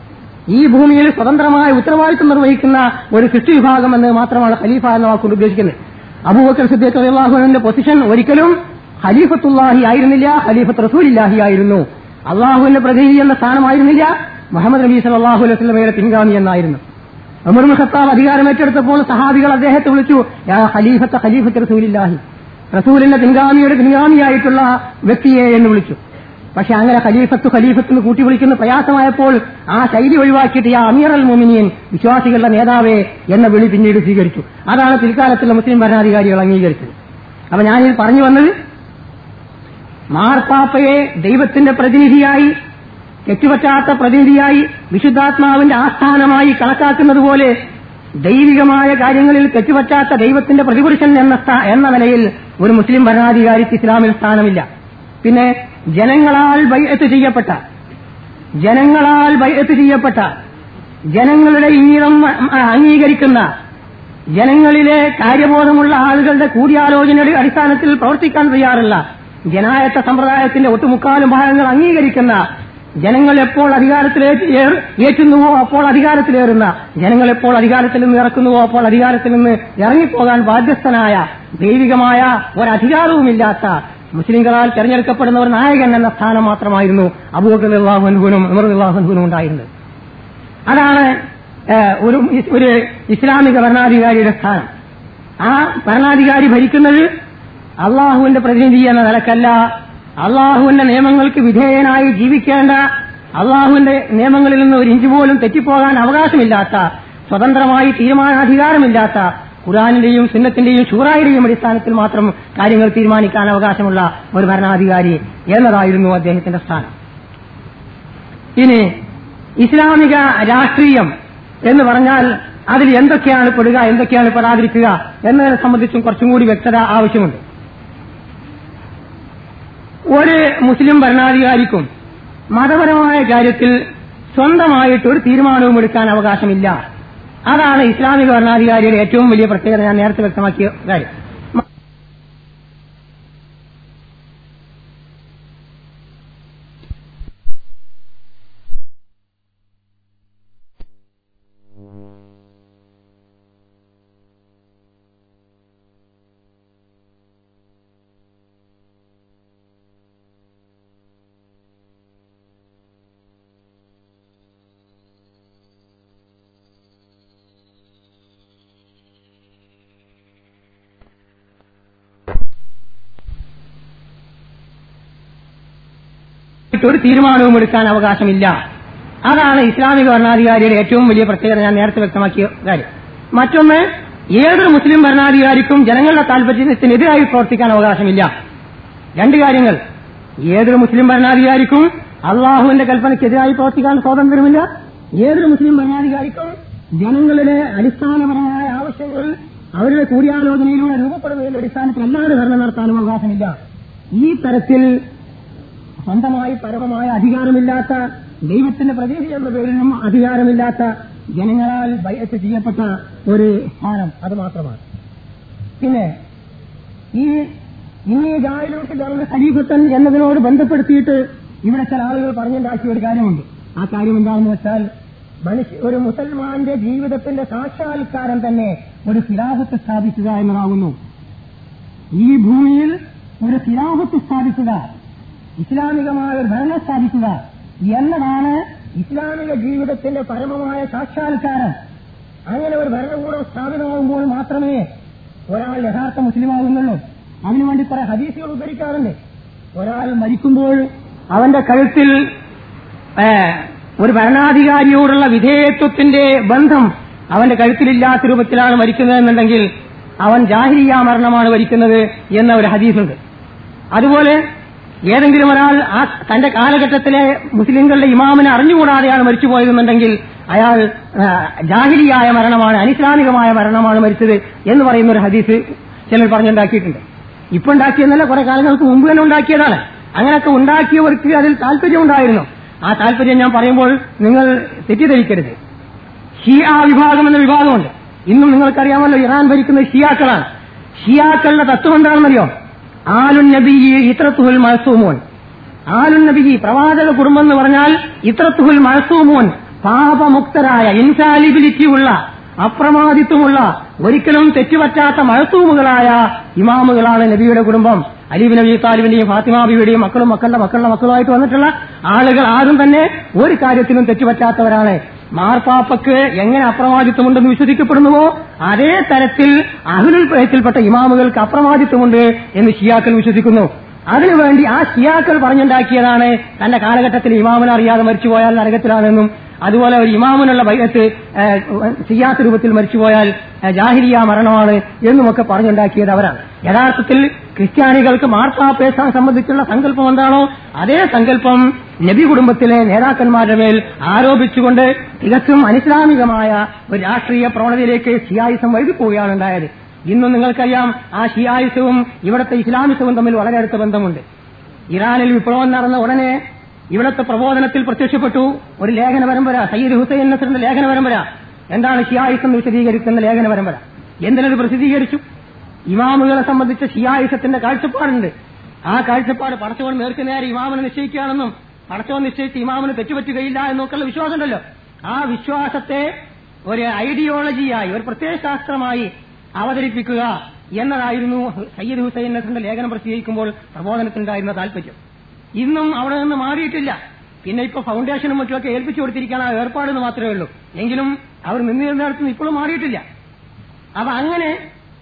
ഈ ഭൂമിയിൽ സ്വതന്ത്രമായ ഉത്തരവാദിത്വം നിർവഹിക്കുന്ന ഒരു സൃഷ്ടി വിഭാഗം എന്ന് മാത്രമാണ് ഖലീഫ എന്ന വാക്കുകൊണ്ട് ഉദ്ദേശിക്കുന്നത് അബൂബക്കർ സിദ്ദീഖ് അള്ളാഹുവിന്റെ പൊസിഷൻ ഒരിക്കലും ഖലീഫത്തുല്ലാഹി ആയിരുന്നില്ല ഖലീഫത്ത് റസൂലില്ലാഹി ആയിരുന്നു അള്ളാഹുവിന്റെ പ്രതിനിധി എന്ന സ്ഥാനമായിരുന്നില്ല മുഹമ്മദ് നബി സല്ലാഹു അലൈഹി സ്വലമയുടെ പിൻഗാമി എന്നായിരുന്നു ഉമർ മുൽ ഖത്താബ് അധികാരം ഏറ്റെടുത്തപ്പോൾ സഹാബികൾ അദ്ദേഹത്തെ വിളിച്ചു യാ ഖലീഫത്ത് ഖലീഫത്ത് റസൂലില്ലാഹി റസൂലിന്റെ പിൻഗാമിയുടെ പിൻഗാമിയായിട്ടുള്ള വ്യക്തിയെ എന്ന് വിളിച്ചു പക്ഷെ അങ്ങനെ ഖലീഫത്ത് ഖലീഫത്ത് എന്ന് കൂട്ടി വിളിക്കുന്ന പ്രയാസമായപ്പോൾ ആ ശൈലി ഒഴിവാക്കിയിട്ട് യാ അമീർ അൽ മോമിനിയൻ വിശ്വാസികളുടെ നേതാവേ എന്ന വിളി പിന്നീട് സ്വീകരിച്ചു അതാണ് പിൽക്കാലത്തുള്ള മുസ്ലിം ഭരണാധികാരികൾ അംഗീകരിച്ചത് അപ്പൊ ഞാനിത് പറഞ്ഞു വന്നത് മാർപ്പാപ്പയെ ദൈവത്തിന്റെ പ്രതിനിധിയായി തെറ്റുപറ്റാത്ത പ്രതിനിധിയായി വിശുദ്ധാത്മാവിന്റെ ആസ്ഥാനമായി കണക്കാക്കുന്നത് പോലെ ദൈവികമായ കാര്യങ്ങളിൽ തെറ്റുപറ്റാത്ത ദൈവത്തിന്റെ പ്രതിപുരുഷൻ എന്ന സ്ഥാ- എന്ന നിലയിൽ ഒരു മുസ്ലിം ഭരണാധികാരിക്ക് ഇസ്ലാമിൽ സ്ഥാനമില്ല പിന്നെ ജനങ്ങളാൽ ബൈഅത്ത് ചെയ്യപ്പെട്ട ജനങ്ങളാൽ ബൈഅത്ത് ചെയ്യപ്പെട്ട ജനങ്ങളുടെ ഇംഗിതം അ- അംഗീകരിക്കുന്ന ജനങ്ങളിലെ കാര്യബോധമുള്ള ആളുകളുടെ കൂടിയാലോചനയുടെ അടിസ്ഥാനത്തിൽ പ്രവർത്തിക്കാൻ തയ്യാറുള്ള ജനായത്ത സമ്പ്രദായത്തിന്റെ ഒട്ടുമുക്കാലും ഭാഗങ്ങൾ അംഗീകരിക്കുന്ന ജനങ്ങൾ എപ്പോൾ അധികാരത്തിലേക്ക് ഏറ്റുന്നുവോ അപ്പോൾ അധികാരത്തിലേറുന്ന ജനങ്ങൾ എപ്പോൾ അധികാരത്തിൽ നിന്ന് ഇറക്കുന്നുവോ അപ്പോൾ അധികാരത്തിൽ നിന്ന് ഇറങ്ങിപ്പോകാൻ ബാധ്യസ്ഥനായ ദൈവികമായ ഒരധികാരവുമില്ലാത്ത മുസ്ലിങ്ങളാൽ തെരഞ്ഞെടുക്കപ്പെടുന്ന ഒരു നായകൻ എന്ന സ്ഥാനം മാത്രമായിരുന്നു അബൂബക്കർ അള്ളാഹുനും ഉമർ അള്ളാഹുനും ഉണ്ടായിരുന്നത് അതാണ് ഏഹ്, ഒരു ഒരു ഇസ്ലാമിക ഭരണാധികാരിയുടെ സ്ഥാനം ആ ഭരണാധികാരി ഭരിക്കുന്നത് അള്ളാഹുവിന്റെ പ്രതിനിധി എന്ന നിലക്കല്ല അള്ളാഹുവിന്റെ നിയമങ്ങൾക്ക് വിധേയനായി ജീവിക്കേണ്ട അള്ളാഹുവിന്റെ നിയമങ്ങളിൽ നിന്ന് ഒരു ഇഞ്ച് പോലും തെറ്റിപ്പോകാൻ അവകാശമില്ലാത്ത സ്വതന്ത്രമായി തീരുമാനാധികാരമില്ലാത്ത ഖുറാനിന്റെയും സുന്നത്തിന്റെയും ഷൂറായുടെയും അടിസ്ഥാനത്തിൽ മാത്രം കാര്യങ്ങൾ തീരുമാനിക്കാൻ അവകാശമുള്ള ഒരു ഭരണാധികാരി എന്നതായിരുന്നു അദ്ദേഹത്തിന്റെ സ്ഥാനം ഇനി ഇസ്ലാമിക രാഷ്ട്രീയം എന്ന് പറഞ്ഞാൽ അതിൽ എന്തൊക്കെയാണ് പെടുക എന്തൊക്കെയാണ് പെടാതിരിക്കുക എന്നതിനെ സംബന്ധിച്ചും കുറച്ചും കൂടി വ്യക്തത ആവശ്യമുണ്ട് ഒരു മുസ്ലിം ഭരണാധികാരിക്കും മതപരമായ കാര്യത്തിൽ സ്വന്തമായിട്ട് ഒരു തീരുമാനവും എടുക്കാൻ അവകാശമില്ല അതാണ് ഇസ്ലാമിക ഭരണാധികാരിയുടെ ഏറ്റവും വലിയ പ്രത്യേകത ഞാൻ നേരത്തെ വ്യക്തമാക്കിയ കാര്യം ഒരു തീരുമാനവും എടുക്കാൻ അവകാശമില്ല അതാണ് ഇസ്ലാമിക ഭരണാധികാരിയുടെ ഏറ്റവും വലിയ പ്രത്യേകത ഞാൻ നേരത്തെ വ്യക്തമാക്കിയ കാര്യം മറ്റൊന്ന് ഏതൊരു മുസ്ലിം ഭരണാധികാരിക്കും ജനങ്ങളുടെ താല്പര്യത്തിനെതിരായി പ്രവർത്തിക്കാൻ അവകാശമില്ല രണ്ട് കാര്യങ്ങൾ ഏതൊരു മുസ്ലിം ഭരണാധികാരിക്കും അള്ളാഹുവിന്റെ കൽപ്പനയ്ക്കെതിരായി പ്രവർത്തിക്കാൻ സ്വാതന്ത്ര്യമില്ല ഏതൊരു മുസ്ലിം ഭരണാധികാരിക്കും ജനങ്ങളുടെ അടിസ്ഥാനപരമായ ആവശ്യങ്ങൾ അവരുടെ കൂടിയാലോചനയിലൂടെ രൂപപ്പെടുന്നതിന്റെ അടിസ്ഥാനത്തിൽ അല്ലാതെ ഭരണം നടത്താനും അവകാശമില്ല ഈ തരത്തിൽ സ്വന്തമായി പരമമായ അധികാരമില്ലാത്ത ദൈവത്തിന്റെ പ്രതിനിധി എന്ന പേരിലും അധികാരമില്ലാത്ത ജനങ്ങളാൽ ബയറ്റ് ചെയ്യപ്പെട്ട ഒരു സ്ഥാനം അത് മാത്രമാണ് പിന്നെ ഈ ഇനി ജാഹിലൂട്ടിലാണ് ഖലീഫത്തൻ എന്നതിനോട് ബന്ധപ്പെടുത്തിയിട്ട് ഇവിടെ ചില ആളുകൾ പറഞ്ഞുണ്ടാക്കിയ ഒരു കാര്യമുണ്ട് ആ കാര്യം എന്താണെന്ന് വെച്ചാൽ മനുഷ്യ ഒരു മുസൽമാന്റെ ജീവിതത്തിന്റെ സാക്ഷാത്കാരം തന്നെ ഒരു ഖിലാഫത്ത് സ്ഥാപിക്കുക എന്നതാകുന്നു ഈ ഭൂമിയിൽ ഒരു ഖിലാഫത്ത് സ്ഥാപിക്കുക ഇസ്ലാമികമായ ഒരു ഭരണം സ്ഥാപിക്കുക എന്നതാണ് ഇസ്ലാമിക ജീവിതത്തിന്റെ പരമമായ സാക്ഷാത്കാരം അങ്ങനെ ഒരു ഭരണകൂടം സ്ഥാപിതമാകുമ്പോൾ മാത്രമേ ഒരാൾ യഥാർത്ഥ മുസ്ലിമാകുന്നുള്ളൂ അതിനുവേണ്ടി കുറെ ഹദീസുകൾ ഉദ്ധരിക്കാറുണ്ട് ഒരാൾ മരിക്കുമ്പോൾ അവന്റെ കഴുത്തിൽ ഏ, ഒരു ഭരണാധികാരിയോടുള്ള വിധേയത്വത്തിന്റെ ബന്ധം അവന്റെ കഴുത്തിലില്ലാത്ത രൂപത്തിലാണ് മരിക്കുന്നതെന്നുണ്ടെങ്കിൽ അവൻ ജാഹിരിയ മരണമാണ് വരിക്കുന്നത് എന്ന ഒരു ഹദീസുണ്ട് അതുപോലെ ഏതെങ്കിലും ഒരാൾ ആ തന്റെ കാലഘട്ടത്തിലെ മുസ്ലിങ്ങളുടെ ഇമാമിനെ അറിഞ്ഞുകൂടാതെയാണ് മരിച്ചുപോയതെന്നുണ്ടെങ്കിൽ അയാൾ ആ, ജാഹിലിയായ മരണമാണ് അനിസ്ലാമികമായ മരണമാണ് മരിച്ചത് എന്ന് പറയുന്ന ഒരു ഹദീസ് ചിലർ പറഞ്ഞുണ്ടാക്കിയിട്ടുണ്ട് ഇപ്പൊ ഉണ്ടാക്കിയെന്നല്ല കുറെ കാലങ്ങൾക്ക് മുമ്പ് തന്നെ ഉണ്ടാക്കിയതാണ് അങ്ങനെയൊക്കെ ഉണ്ടാക്കിയവർക്ക് അതിൽ താല്പര്യം ഉണ്ടായിരുന്നു ആ താല്പര്യം ഞാൻ പറയുമ്പോൾ നിങ്ങൾ തെറ്റിദ്ധരിക്കരുത് ഷിയ വിഭാഗം എന്ന വിഭാഗമുണ്ട് ഇന്നും നിങ്ങൾക്കറിയാമല്ലോ ഇറാൻ ഭരിക്കുന്നത് ഷിയാക്കളാണ് ഷിയാക്കളുടെ തത്വം എന്താണെന്നറിയോ ആലുൻ നബി ഇത്രത്തുഹുൽ മഴസൂമോൻ ആലുൻ നബി പ്രവാചക കുടുംബം എന്ന് പറഞ്ഞാൽ ഇത്രത്തുഹുൽ മഴസൂമോൻ പാപമുക്തരായ ഇൻസാലിബിലിറ്റി ഉള്ള അപ്രമാദിത്വമുള്ള ഒരിക്കലും തെറ്റുപറ്റാത്ത മഴസൂമുകളായ ഇമാമുകളാണ് നബിയുടെ കുടുംബം അലീബ് നബി താലിബിന്റെയും ഫാത്തിമ ബിയുടെയും മക്കളും മക്കളുടെ മക്കളുടെ മക്കളുമായിട്ട് വന്നിട്ടുള്ള ആളുകൾ ആരും തന്നെ ഒരു കാര്യത്തിലും തെറ്റുപറ്റാത്തവരാണ് മാർപ്പാപ്പക്ക് എങ്ങനെ അപ്രമാദിത്വമുണ്ടെന്ന് വിശ്വസിക്കപ്പെടുന്നുവോ അതേ തരത്തിൽ അഹുലുൽ പ്രയത്തിൽപ്പെട്ട ഇമാമുകൾക്ക് അപ്രമാദിത്വമുണ്ട് എന്ന് ഷിയാക്കൾ വിശ്വസിക്കുന്നു അതിനുവേണ്ടി ആ ഷിയാക്കൾ പറഞ്ഞുണ്ടാക്കിയതാണ് തന്റെ കാലഘട്ടത്തിൽ ഇമാമിനെ അറിയാതെ മരിച്ചുപോയാൽ നരകത്തിലാണെന്നും അതുപോലെ ഒരു ഇമാമിനുള്ള ബൈരത്ത് സിയാത്ത് രൂപത്തിൽ മരിച്ചുപോയാൽ ഏഹ്, ജാഹിരിയ മരണമാണ് എന്നുമൊക്കെ പറഞ്ഞുണ്ടാക്കിയത് അവരാണ് യഥാർത്ഥത്തിൽ ക്രിസ്ത്യാനികൾക്ക് മാർപ്പാപ്പയെ സ- സംബന്ധിച്ചുള്ള സങ്കല്പം എന്താണോ അതേ സങ്കല്പം നബി കുടുംബത്തിലെ നേതാക്കന്മാരുടെ മേൽ ആരോപിച്ചുകൊണ്ട് തികച്ചും അനിസ്ലാമികമായ ഒരു രാഷ്ട്രീയ പ്രവണതയിലേക്ക് ഷിയായിസം വഴുതിപ്പോവുകയാണ് ഉണ്ടായത് ഇന്നും നിങ്ങൾക്കറിയാം ആ ഷിയായിസവും ഇവിടുത്തെ ഇസ്ലാമിസവും തമ്മിൽ വളരെ അടുത്ത ബന്ധമുണ്ട് ഇറാനിൽ വിപ്ലവം നടന്ന ഉടനെ ഇവിടുത്തെ പ്രബോധനത്തിൽ പ്രത്യക്ഷപ്പെട്ടു ഒരു ലേഖന പരമ്പര സയ്യിദ് ഹുസൈൻ നസറിന്റെ ലേഖന പരമ്പര എന്താണ് ഷിയായിസം വിശദീകരിക്കുന്ന ലേഖന പരമ്പര എന്തിനത് പ്രസിദ്ധീകരിച്ചു ഇമാമുകളെ സംബന്ധിച്ച ഷിയായിസത്തിന്റെ കാഴ്ചപ്പാടുണ്ട് ആ കാഴ്ചപ്പാട് പടച്ചവൻ നേർക്ക് നേരെ ഇമാമിനെ നിശ്ചയിക്കുകയാണെന്നും പടച്ചോൻ നിശ്ചയിച്ച് ഇമാമിന് തെറ്റുപറ്റുകയില്ല എന്നൊക്കെയുള്ള വിശ്വാസം ഉണ്ടല്ലോ ആ വിശ്വാസത്തെ ഒരു ഐഡിയോളജിയായി ഒരു പ്രത്യയശാസ്ത്രമായി അവതരിപ്പിക്കുക എന്നതായിരുന്നു സയ്യിദ് ഹുസൈൻ നസറിന്റെ ലേഖനം പ്രസിദ്ധീകരിക്കുമ്പോൾ പ്രബോധനത്തിനുണ്ടായിരുന്ന താല്പര്യം ഇന്നും അവിടെ നിന്ന് മാറിയിട്ടില്ല പിന്നെ ഇപ്പൊ ഫൗണ്ടേഷനും മറ്റുമൊക്കെ ഏൽപ്പിച്ചു കൊടുത്തിരിക്കാൻ ആ ഏർപ്പാടെന്ന് മാത്രമേ ഉള്ളൂ എങ്കിലും അവർ നിന്നിരുന്നിടത്ത് നിന്ന് ഇപ്പോഴും മാറിയിട്ടില്ല അപ്പൊ അങ്ങനെ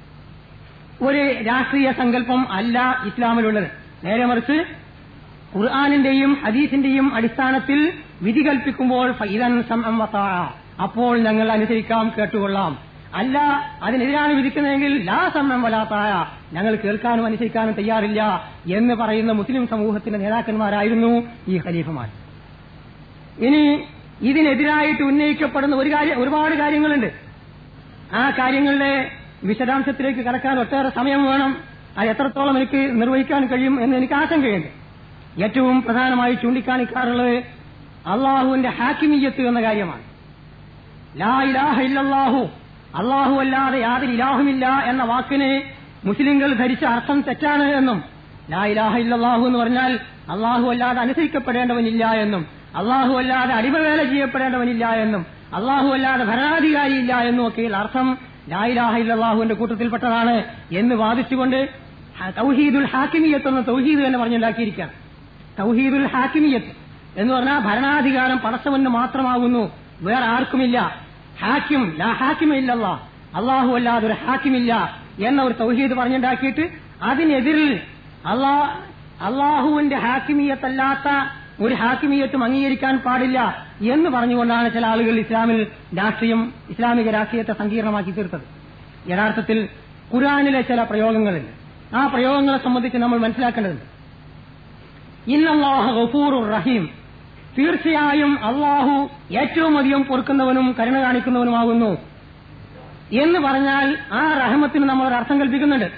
ഒരു രാഷ്ട്രീയ സങ്കല്പം അല്ല ഇസ്ലാമിലുള്ളത് നേരെ മറിച്ച് ഖുർആാനിന്റെയും ഹദീസിന്റെയും അടിസ്ഥാനത്തിൽ വിധി കൽപ്പിക്കുമ്പോൾ ഫൈദൻ സംഅം വതാഅ. അപ്പോൾ ഞങ്ങൾ അനുസരിക്കാം കേട്ടുകൊള്ളാം അല്ല അതിനെതിരാണ് വിധിക്കുന്നതെങ്കിൽ ലാ സമം വലാത്തായ ഞങ്ങൾ കേൾക്കാനും അനുസരിക്കാനും തയ്യാറില്ല എന്ന് പറയുന്ന മുസ്ലിം സമൂഹത്തിന്റെ നേതാക്കന്മാരായിരുന്നു ഈ ഖലീഫമാർ ഇനി ഇതിനെതിരായിട്ട് ഉന്നയിക്കപ്പെടുന്ന ഒരു കാര്യം ഒരുപാട് കാര്യങ്ങളുണ്ട് ആ കാര്യങ്ങളുടെ വിശദാംശത്തിലേക്ക് കടക്കാൻ ഒട്ടേറെ സമയം വേണം അത് എത്രത്തോളം എനിക്ക് നിർവഹിക്കാൻ കഴിയും എന്ന് എനിക്ക് ആശങ്കയുണ്ട് ഏറ്റവും പ്രധാനമായി ചൂണ്ടിക്കാണിക്കാറുള്ളത് അള്ളാഹുവിന്റെ ഹാക്കിമീയത്ത് എന്ന കാര്യമാണ് ലാ ഇലാഹ ഇല്ലല്ലാഹു അള്ളാഹു അല്ലാതെ യാതൊരു ഇലാഹുമില്ല എന്ന വാക്കിന് മുസ്ലിങ്ങൾ ധരിച്ച അർത്ഥം തെറ്റാണ് എന്നും ലാ ഇലാഹ ഇല്ലല്ലാഹു എന്ന് പറഞ്ഞാൽ അള്ളാഹു അല്ലാതെ അനുസരിക്കപ്പെടേണ്ടവനില്ല എന്നും അള്ളാഹു അല്ലാതെ അടിമവേല ചെയ്യപ്പെടേണ്ടവനില്ല എന്നും അള്ളാഹു അല്ലാതെ ഭരണാധികാരിയില്ല എന്നും ഒക്കെയുള്ള അർത്ഥം ലാ ഇലാഹ ഇല്ലല്ലാഹുവിന്റെ കൂട്ടത്തിൽപ്പെട്ടതാണ് എന്ന് വാദിച്ചുകൊണ്ട് ഹ- തൗഹീദുൽ ഹാക്കിമിയത്ത് എന്ന തൗഹീദ് തന്നെ പറഞ്ഞുണ്ടാക്കിയിരിക്കുകയാണ് തൗഹീദുൽ ഹാക്കിമിയത്ത് എന്ന് പറഞ്ഞാൽ ഭരണാധികാരം പടച്ചവന് മാത്രമാകുന്നു വേറെ ആർക്കുമില്ല ഹാക്കിം ലാ ഹാക്കിമില്ല അള്ളാഹു അല്ലാതെ ഒരു ഹാക്കിമില്ല എന്ന ഒരു തൗഹീദ് പറഞ്ഞുണ്ടാക്കിയിട്ട് അതിനെതിരിൽ അള്ളാ അള്ളാഹുവിന്റെ ഹാക്കിമീയത്തല്ലാത്ത ഒരു ഹാക്കിമീയത്തും അംഗീകരിക്കാൻ പാടില്ല എന്ന് പറഞ്ഞുകൊണ്ടാണ് ചില ആളുകൾ ഇസ്ലാമിൽ രാഷ്ട്രീയം ഇസ്ലാമിക രാഷ്ട്രീയത്തെ സങ്കീർണമാക്കി തീർത്തത് യഥാർത്ഥത്തിൽ ഖുർആനിലെ ചില പ്രയോഗങ്ങളുണ്ട് ആ പ്രയോഗങ്ങളെ സംബന്ധിച്ച് നമ്മൾ മനസ്സിലാക്കേണ്ടതുണ്ട് ഇന്നല്ലാഹ ഗഫൂറുർ റഹീം തീർച്ചയായും അള്ളാഹു ഏറ്റവും അധികം പൊറുക്കുന്നവനും കരുണ കാണിക്കുന്നവനുമാകുന്നു എന്ന് പറഞ്ഞാൽ ആ റഹമത്തിന് നമ്മൾ ഒരു അർത്ഥം കൽപ്പിക്കുന്നുണ്ട്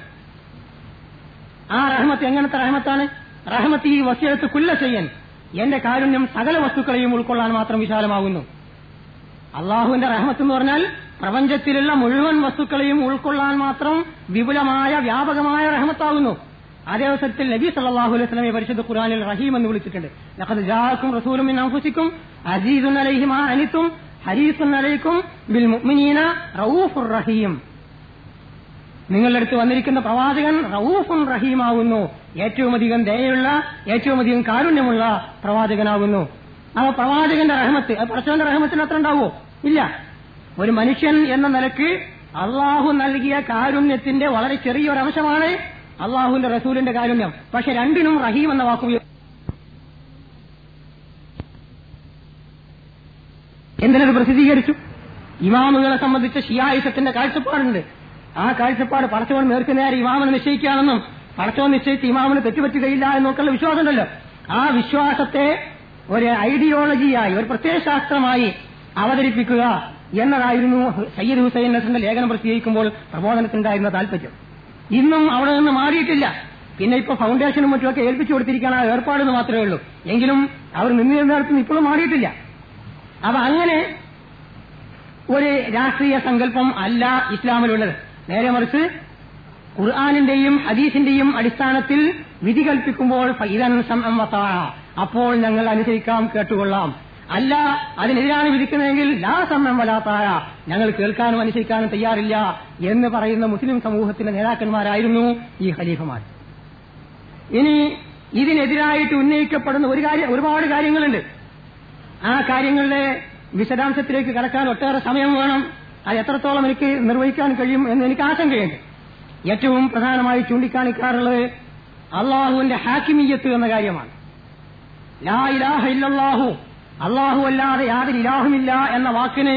ആ റഹമത്ത് എങ്ങനത്തെ റഹമത്താണ് റഹമത്ത് ഈ വസ്യത്ത് കുല്ല ചെയ്യൻ എന്റെ കാരുണ്യം സകല വസ്തുക്കളെയും ഉൾക്കൊള്ളാൻ മാത്രം വിശാലമാകുന്നു അള്ളാഹുവിന്റെ റഹമത്ത് എന്ന് പറഞ്ഞാൽ പ്രപഞ്ചത്തിലുള്ള മുഴുവൻ വസ്തുക്കളെയും ഉൾക്കൊള്ളാൻ മാത്രം വിപുലമായ വ്യാപകമായ റഹമത്താകുന്നു അതേ അവസരത്തിൽ നബി സല്ലല്ലാഹു അലൈഹി വസല്ലമയെ പരിശുദ്ധ ഖുർആനിൽ റഹീം എന്ന് വിളിച്ചിട്ടുണ്ട് ലഖദ് ജാഅക്കും റസൂലും മിൻ അൻഫുസിക്കും അസീസുൻ അലൈഹി മാ അനിത്തും ഹരീസുൻ അലൈക്കും ബിൽ മുഅ്മിനീന റഊഫുർ റഹീം നിങ്ങളുടെ അടുത്ത് വന്നിരിക്കുന്ന പ്രവാചകൻ റഊഫുൻ റഹീമാകുന്നു ഏറ്റവും അധികം ദയയുള്ള ഏറ്റവും അധികം കാരുണ്യമുള്ള പ്രവാചകനാകുന്നു ആ പ്രവാചകന്റെ റഹമത്ത് അത് പടച്ചവന്റെ റഹമത്തിന് അത്ര ഉണ്ടാവോ ഇല്ല ഒരു മനുഷ്യൻ എന്ന നിലക്ക് അള്ളാഹു നൽകിയ കാരുണ്യത്തിന്റെ വളരെ ചെറിയൊരു അംശമാണ് അള്ളാഹുവിന്റെ റസൂലിന്റെ കാരുണ്യം പക്ഷെ രണ്ടിനും റഹീം എന്ന വാക്ക് ഉപയോഗി- എന്തിനത് പ്രസിദ്ധീകരിച്ചു ഇമാമുകളെ സംബന്ധിച്ച ഷിയായുസത്തിന്റെ കാഴ്ചപ്പാടുണ്ട് ആ കാഴ്ചപ്പാട് പടച്ചവൻ നേർക്കുനേരെ ഇമാമിനെ നിശ്ചയിക്കുകയാണെന്നും പടച്ചവൻ നിശ്ചയിച്ച് ഇമാമിന് തെറ്റുപറ്റുകയില്ല എന്നൊക്കെയുള്ള വിശ്വാസം ഉണ്ടല്ലോ ആ വിശ്വാസത്തെ ഒരു ഐഡിയോളജിയായി ഒരു പ്രത്യയശാസ്ത്രമായി അവതരിപ്പിക്കുക എന്നതായിരുന്നു സയ്യിദ് ഹുസൈൻ നസറിന്റെ ലേഖനം പ്രസിദ്ധീകരിക്കുമ്പോൾ പ്രബോധനത്തിനുണ്ടായിരുന്ന താല്പര്യം ഇന്നും അവിടെ നിന്ന് മാറിയിട്ടില്ല പിന്നെ ഇപ്പൊ ഫൗണ്ടേഷനും മറ്റുമൊക്കെ ഏൽപ്പിച്ചു കൊടുത്തിരിക്കാൻ ആ ഏർപ്പാടെന്ന് മാത്രമേ ഉള്ളൂ എങ്കിലും അവർ നിന്നിരുന്നിടത്ത് നിന്ന് ഇപ്പോഴും മാറിയിട്ടില്ല അപ്പൊ അങ്ങനെ ഒരു രാഷ്ട്രീയ സങ്കല്പം അല്ല ഇസ്ലാമിലുള്ളത് നേരെ മറിച്ച് ഖുർആാനിന്റെയും ഹദീസിന്റെയും അടിസ്ഥാനത്തിൽ വിധി കൽപ്പിക്കുമ്പോൾ ഫൈദൻ സംഅം വതാഅ. അപ്പോൾ ഞങ്ങൾ അനുസരിക്കാം കേട്ടുകൊള്ളാം അല്ല അതിനെതിരാണ് വിധിക്കുന്നതെങ്കിൽ ലാ സമയം വലാത്തായ ഞങ്ങൾ കേൾക്കാനും അനുസരിക്കാനും തയ്യാറില്ല എന്ന് പറയുന്ന മുസ്ലിം സമൂഹത്തിന്റെ നേതാക്കന്മാരായിരുന്നു ഈ ഖലീഫമാർ ഇനി ഇതിനെതിരായിട്ട് ഉന്നയിക്കപ്പെടുന്ന ഒരു കാര്യം ഒരുപാട് കാര്യങ്ങളുണ്ട് ആ കാര്യങ്ങളുടെ വിശദാംശത്തിലേക്ക് കടക്കാൻ ഒട്ടേറെ സമയം വേണം അത് എത്രത്തോളം എനിക്ക് നിർവഹിക്കാൻ കഴിയും എന്ന് എനിക്ക് ആശങ്കയുണ്ട് ഏറ്റവും പ്രധാനമായി ചൂണ്ടിക്കാണിക്കാറുള്ളത് അള്ളാഹുവിന്റെ ഹാക്കിമീയത്ത് എന്ന കാര്യമാണ് ലാ ഇലാഹ ഇല്ലല്ലാഹു അള്ളാഹു അല്ലാതെ യാതൊരു ഇലാഹുമില്ല എന്ന വാക്കിന്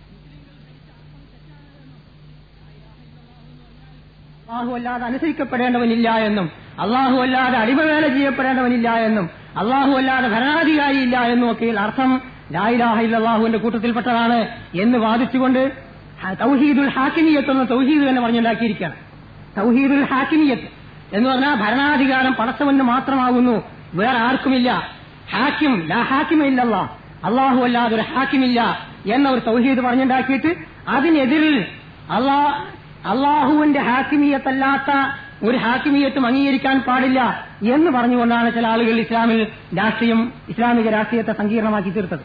അള്ളാഹു അല്ലാതെ അനുസരിക്കപ്പെടേണ്ടവനില്ല എന്നും അള്ളാഹു അല്ലാതെ അടിമവേല ചെയ്യപ്പെടേണ്ടവനില്ല എന്നും അള്ളാഹു അല്ലാതെ ഭരണാധികാരിയില്ല എന്നും ഒക്കെയുള്ള അർത്ഥം ലായിലാഹ ഇല്ലാഹുവിന്റെ കൂട്ടത്തിൽപ്പെട്ടതാണ് എന്ന് വാദിച്ചുകൊണ്ട് ഹ- തൗഹീദുൽ ഹാക്കിമിയത്ത് എന്ന തൗഹീദ് തന്നെ പറഞ്ഞുണ്ടാക്കിയിരിക്കുകയാണ് തൗഹീദുൽ ഹാക്കിമിയത്ത് എന്ന് പറഞ്ഞാൽ ഭരണാധികാരം പടച്ചവന് മാത്രമാകുന്നു വേറെ ആർക്കുമില്ല ഹാക്കിം ലാ ഹാക്കിമില്ല അള്ളാഹു അല്ലാതെ ഒരു ഹാക്കിമില്ല എന്ന ഒരു തൗഹീദ് പറഞ്ഞുണ്ടാക്കിയിട്ട് അതിനെതിരിൽ അള്ളാ അള്ളാഹുവിന്റെ ഹാക്കിമീയത്തല്ലാത്ത ഒരു ഹാക്കിമീയത്തും അംഗീകരിക്കാൻ പാടില്ല എന്ന് പറഞ്ഞുകൊണ്ടാണ് ചില ആളുകൾ ഇസ്ലാമിൽ രാഷ്ട്രീയം ഇസ്ലാമിക രാഷ്ട്രീയത്തെ സങ്കീർണമാക്കി തീർത്തത്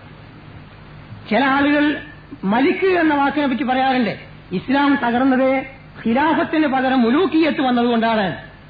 ചില ആളുകൾ മലിക്ക് എന്ന വാക്കിനെ പറ്റി പറയാറുണ്ട് ഇസ്ലാം തകർന്നത് ഖിലാഫത്തിന് പകരം മുലൂക്കിയത്ത് വന്നതുകൊണ്ടാണ്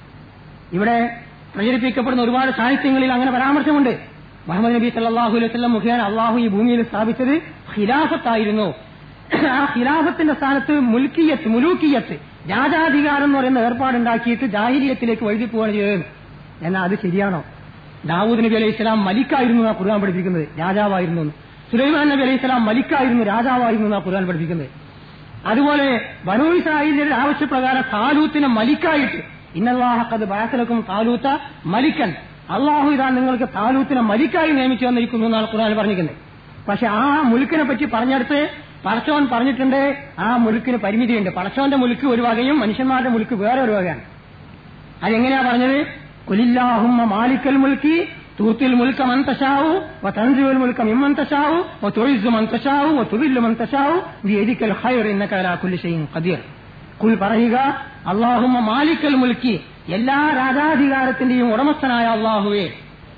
ഇവിടെ പ്രചരിപ്പിക്കപ്പെടുന്ന ഒരുപാട് സാഹിത്യങ്ങളിൽ അങ്ങനെ പരാമർശമുണ്ട് മുഹമ്മദ് നബി സല്ലാഹു അലൈഹി വസല്ലം മുഖേന അള്ളാഹു ഈ ഭൂമിയിൽ സ്ഥാപിച്ചത് ഖിലാഫത്തായിരുന്നു ആ ഖിലാഫത്തിന്റെ സ്ഥാനത്ത് മുൽക്കിയത്ത് മുലൂക്കിയത്ത് രാജാധികാരം എന്ന് പറയുന്ന ഏർപ്പാടുണ്ടാക്കിയിട്ട് ജാഹിരിയത്തിലേക്ക് വഴുതി പോവുകയാണ് ചെയ്തത് എന്നാൽ അത് ശരിയാണോ ദാവൂദ് നബി അലൈഹി സ്വലാം മലിക്കായിരുന്നു എന്നാ ഖുർആൻ പഠിപ്പിക്കുന്നത് രാജാവായിരുന്നു എന്ന്. സുലൈമാൻ നബി അലൈഹി സ്വലാം മലിക്കായിരുന്നു രാജാവായിരുന്നു എന്നാ ഖുർആൻ പഠിപ്പിക്കുന്നത് അതുപോലെ ബനൂ ഇസ്രായേലിന്റെ ആവശ്യപ്രകാരം താലൂത്തിനെ മലിക്കായിട്ട് ഇന്നല്ലാഹക്കത് ബാസലക്കും താലൂത്ത മലിക്കൻ അള്ളാഹു ഇതാ നിങ്ങൾക്ക് താലൂത്തിനെ മലിക്കായി നിയമിച്ചു വന്നിരിക്കുന്നു എന്നാണ് ഖുർആൻ പറഞ്ഞിരിക്കുന്നത് പക്ഷെ ആ മുലുക്കിനെ പറ്റി പറഞ്ഞെടുത്ത് പടച്ചോൻ പറഞ്ഞിട്ടുണ്ട് ആ മുലുക്കിന് പരിമിതിയുണ്ട് പടച്ചോന്റെ മുലുക്ക് ഒരു വകയും മനുഷ്യന്മാരുടെ മുലുക്ക് വേറെ ഒരു വകയാണ് അതെങ്ങനെയാ പറഞ്ഞത് കുലില്ലാഹുമ്മ മാലിക്കൽ മുൽക്കി തൂത്തിൽ മുൽക്ക മന്തശാവു തൻസിവൽ മുൽക്ക മിമ്മന്തശാവു തൊഴിൽ മന്തശാവു തുവില്ലു മന്തശാവു വേദിക്കൽ ഹൈർ എന്ന കലാകുല്ലി ചെയ്യും കതിർ കുൽ പറയുക അള്ളാഹുമ്മ മാലിക്കൽ മുൽക്കി എല്ലാ രാജാധികാരത്തിന്റെയും ഉടമസ്ഥനായ അള്ളാഹുവേ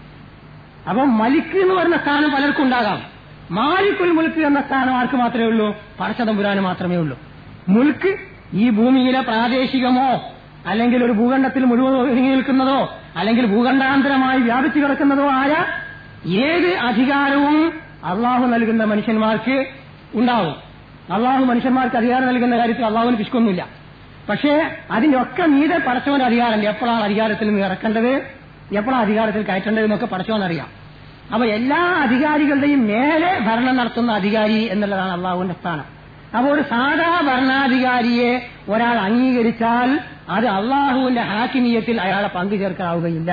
അപ്പൊ മലിക്ക് എന്ന് പറയുന്ന സ്ഥാനം പലർക്കും ഉണ്ടാകാം മാലിക്കുൽ മുൽക്ക് എന്ന സ്ഥാനം ആർക്ക് മാത്രമേ ഉള്ളൂ പടച്ചതമ്പുരാന് മാത്രമേ ഉള്ളൂ മുൽക്ക് ഈ ഭൂമിയിലെ പ്രാദേശികമോ അല്ലെങ്കിൽ ഒരു ഭൂഖണ്ഡത്തിൽ മുഴുവൻ ഒതുങ്ങി നിൽക്കുന്നതോ അല്ലെങ്കിൽ ഭൂഖണ്ഡാന്തരമായി വ്യാപിച്ചു കിടക്കുന്നതോ ആയ ഏത് അധികാരവും അള്ളാഹു നൽകുന്ന മനുഷ്യന്മാർക്ക് ഉണ്ടാവും അള്ളാഹു മനുഷ്യന്മാർക്ക് അധികാരം നൽകുന്ന കാര്യത്തിൽ അള്ളാഹുവിന് പിശുക്കൊന്നുമില്ല പക്ഷേ അതിന്റെ ഒക്കെ മീതെ പടച്ചവന്റെ അധികാരമുണ്ട് എപ്പോഴാണ് അധികാരത്തിൽ നിന്ന് ഇറക്കേണ്ടത് എപ്പോഴാണ് അധികാരത്തിൽ കയറ്റേണ്ടത് എന്നൊക്കെ പടച്ചവനറിയാം അപ്പൊ എല്ലാ അധികാരികളുടെയും മേലെ ഭരണം നടത്തുന്ന അധികാരി എന്നുള്ളതാണ് അള്ളാഹുവിന്റെ സ്ഥാനം അപ്പൊ ഒരു സാധാ ഭരണാധികാരിയെ ഒരാൾ അംഗീകരിച്ചാൽ അത് അള്ളാഹുവിന്റെ ഹാക്കിമീയത്തിൽ അയാളെ പങ്കു ചേർക്കാവുകയില്ല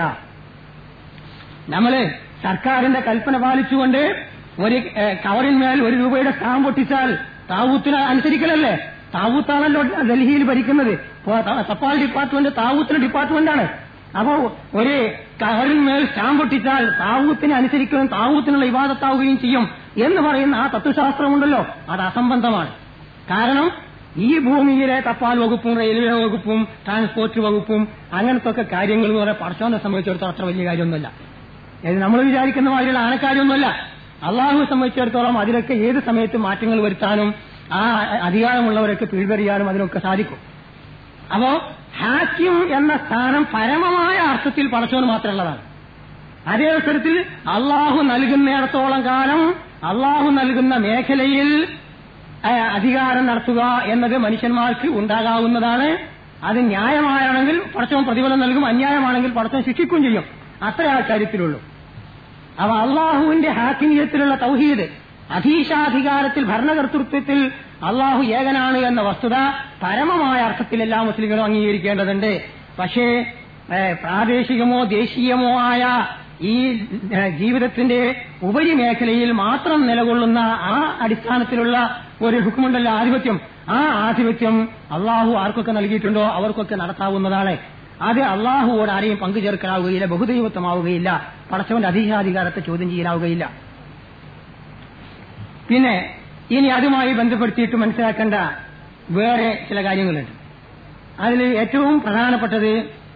നമ്മള് സർക്കാരിന്റെ കൽപ്പന പാലിച്ചുകൊണ്ട് ഒരു ഏഹ്, കവറിന്മേൽ ഒരു രൂപയുടെ സ്റ്റാമ്പ് ഒട്ടിച്ചാൽ താവൂത്തിന് അനുസരിക്കലല്ലേ താവൂത്താണല്ലോ ഡൽഹിയിൽ ഭരിക്കുന്നത് ഇപ്പോ ത- തപാൽ ഡിപ്പാർട്ട്മെന്റ് താവൂത്തിന് ഡിപ്പാർട്ട്മെന്റാണ് അപ്പോ ഒരു കവറിന്മേൽ സ്റ്റാമ്പ് ഒട്ടിച്ചാൽ താവൂത്തിനെ അനുസരിക്കുകയും താവൂത്തിനുള്ള ഇവാദത്താവുകയും ചെയ്യും എന്ന് പറയുന്ന ആ തത്വശാസ്ത്രമുണ്ടല്ലോ അത് അസംബന്ധമാണ് കാരണം ഈ ഭൂമിയിലെ തപാൽ വകുപ്പും റെയിൽവേ വകുപ്പും ട്രാൻസ്പോർട്ട് വകുപ്പും അങ്ങനത്തെ ഒക്കെ കാര്യങ്ങൾ എന്ന് പറയാൻ പടച്ചവനെ സംബന്ധിച്ചിടത്തോളം അത്ര വലിയ കാര്യമൊന്നുമല്ല ഇത് നമ്മൾ വിചാരിക്കുന്ന മാതിരിയുള്ള ആനക്കാര്യമൊന്നുമല്ല അള്ളാഹുവെ സംബന്ധിച്ചിടത്തോളം അതിലൊക്കെ ഏത് സമയത്ത് മാറ്റങ്ങൾ വരുത്താനും ആ അധികാരമുള്ളവരൊക്കെ പിഴുതെറിയാനും അതിനൊക്കെ സാധിക്കും അപ്പോ ഹാക്കിം എന്ന സ്ഥാനം പരമമായ അർത്ഥത്തിൽ പടച്ചവന് മാത്രമുള്ളതാണ് അതേ അവസരത്തിൽ അള്ളാഹു നൽകുന്നിടത്തോളം കാലം അള്ളാഹു നൽകുന്ന മേഖലയിൽ ആ, അധികാരം നടത്തുക എന്നത് മനുഷ്യന്മാർക്ക് ഉണ്ടാകാവുന്നതാണ് അത് ന്യായമായാണെങ്കിൽ പടച്ചവൻ പ്രതിഫലം നൽകും അന്യായമാണെങ്കിൽ പടച്ചവൻ ശിക്ഷിക്കുകയും ചെയ്യും അത്രേ ആ കാര്യത്തിലുള്ളൂ അവ അള്ളാഹുവിന്റെ ഹാക്കിമീയത്തിലുള്ള തൗഹീദ് അധീശാധികാരത്തിൽ ഭരണകർത്തൃത്വത്തിൽ അള്ളാഹു ഏകനാണ് എന്ന വസ്തുത പരമമായ അർത്ഥത്തിൽ എല്ലാ മുസ്ലിങ്ങളും അംഗീകരിക്കേണ്ടതുണ്ട് പക്ഷേ ഏഹ്, പ്രാദേശികമോ ദേശീയമോ ആയ ഈ ഏഹ്, ജീവിതത്തിന്റെ ഉപരിമേഖലയിൽ മാത്രം നിലകൊള്ളുന്ന ആ അടിസ്ഥാനത്തിലുള്ള ഒരു ഹുക്കുമുണ്ടല്ലോ ആധിപത്യം ആ ആധിപത്യം അള്ളാഹു ആർക്കൊക്കെ നൽകിയിട്ടുണ്ടോ അവർക്കൊക്കെ നടത്താവുന്നതാണ് അത് അള്ളാഹുവോട് ആരെയും പങ്കു ചേർക്കാനാവുകയില്ല ബഹുദൈവത്വമാവുകയില്ല പടച്ചവന്റെ അധീശാധികാരത്തെ ചോദ്യം ചെയ്യാനാവുകയില്ല പിന്നെ ഇനി അതുമായി ബന്ധപ്പെടുത്തിയിട്ട് മനസ്സിലാക്കേണ്ട വേറെ ചില കാര്യങ്ങളുണ്ട് അതിൽ ഏറ്റവും പ്രധാനപ്പെട്ടത്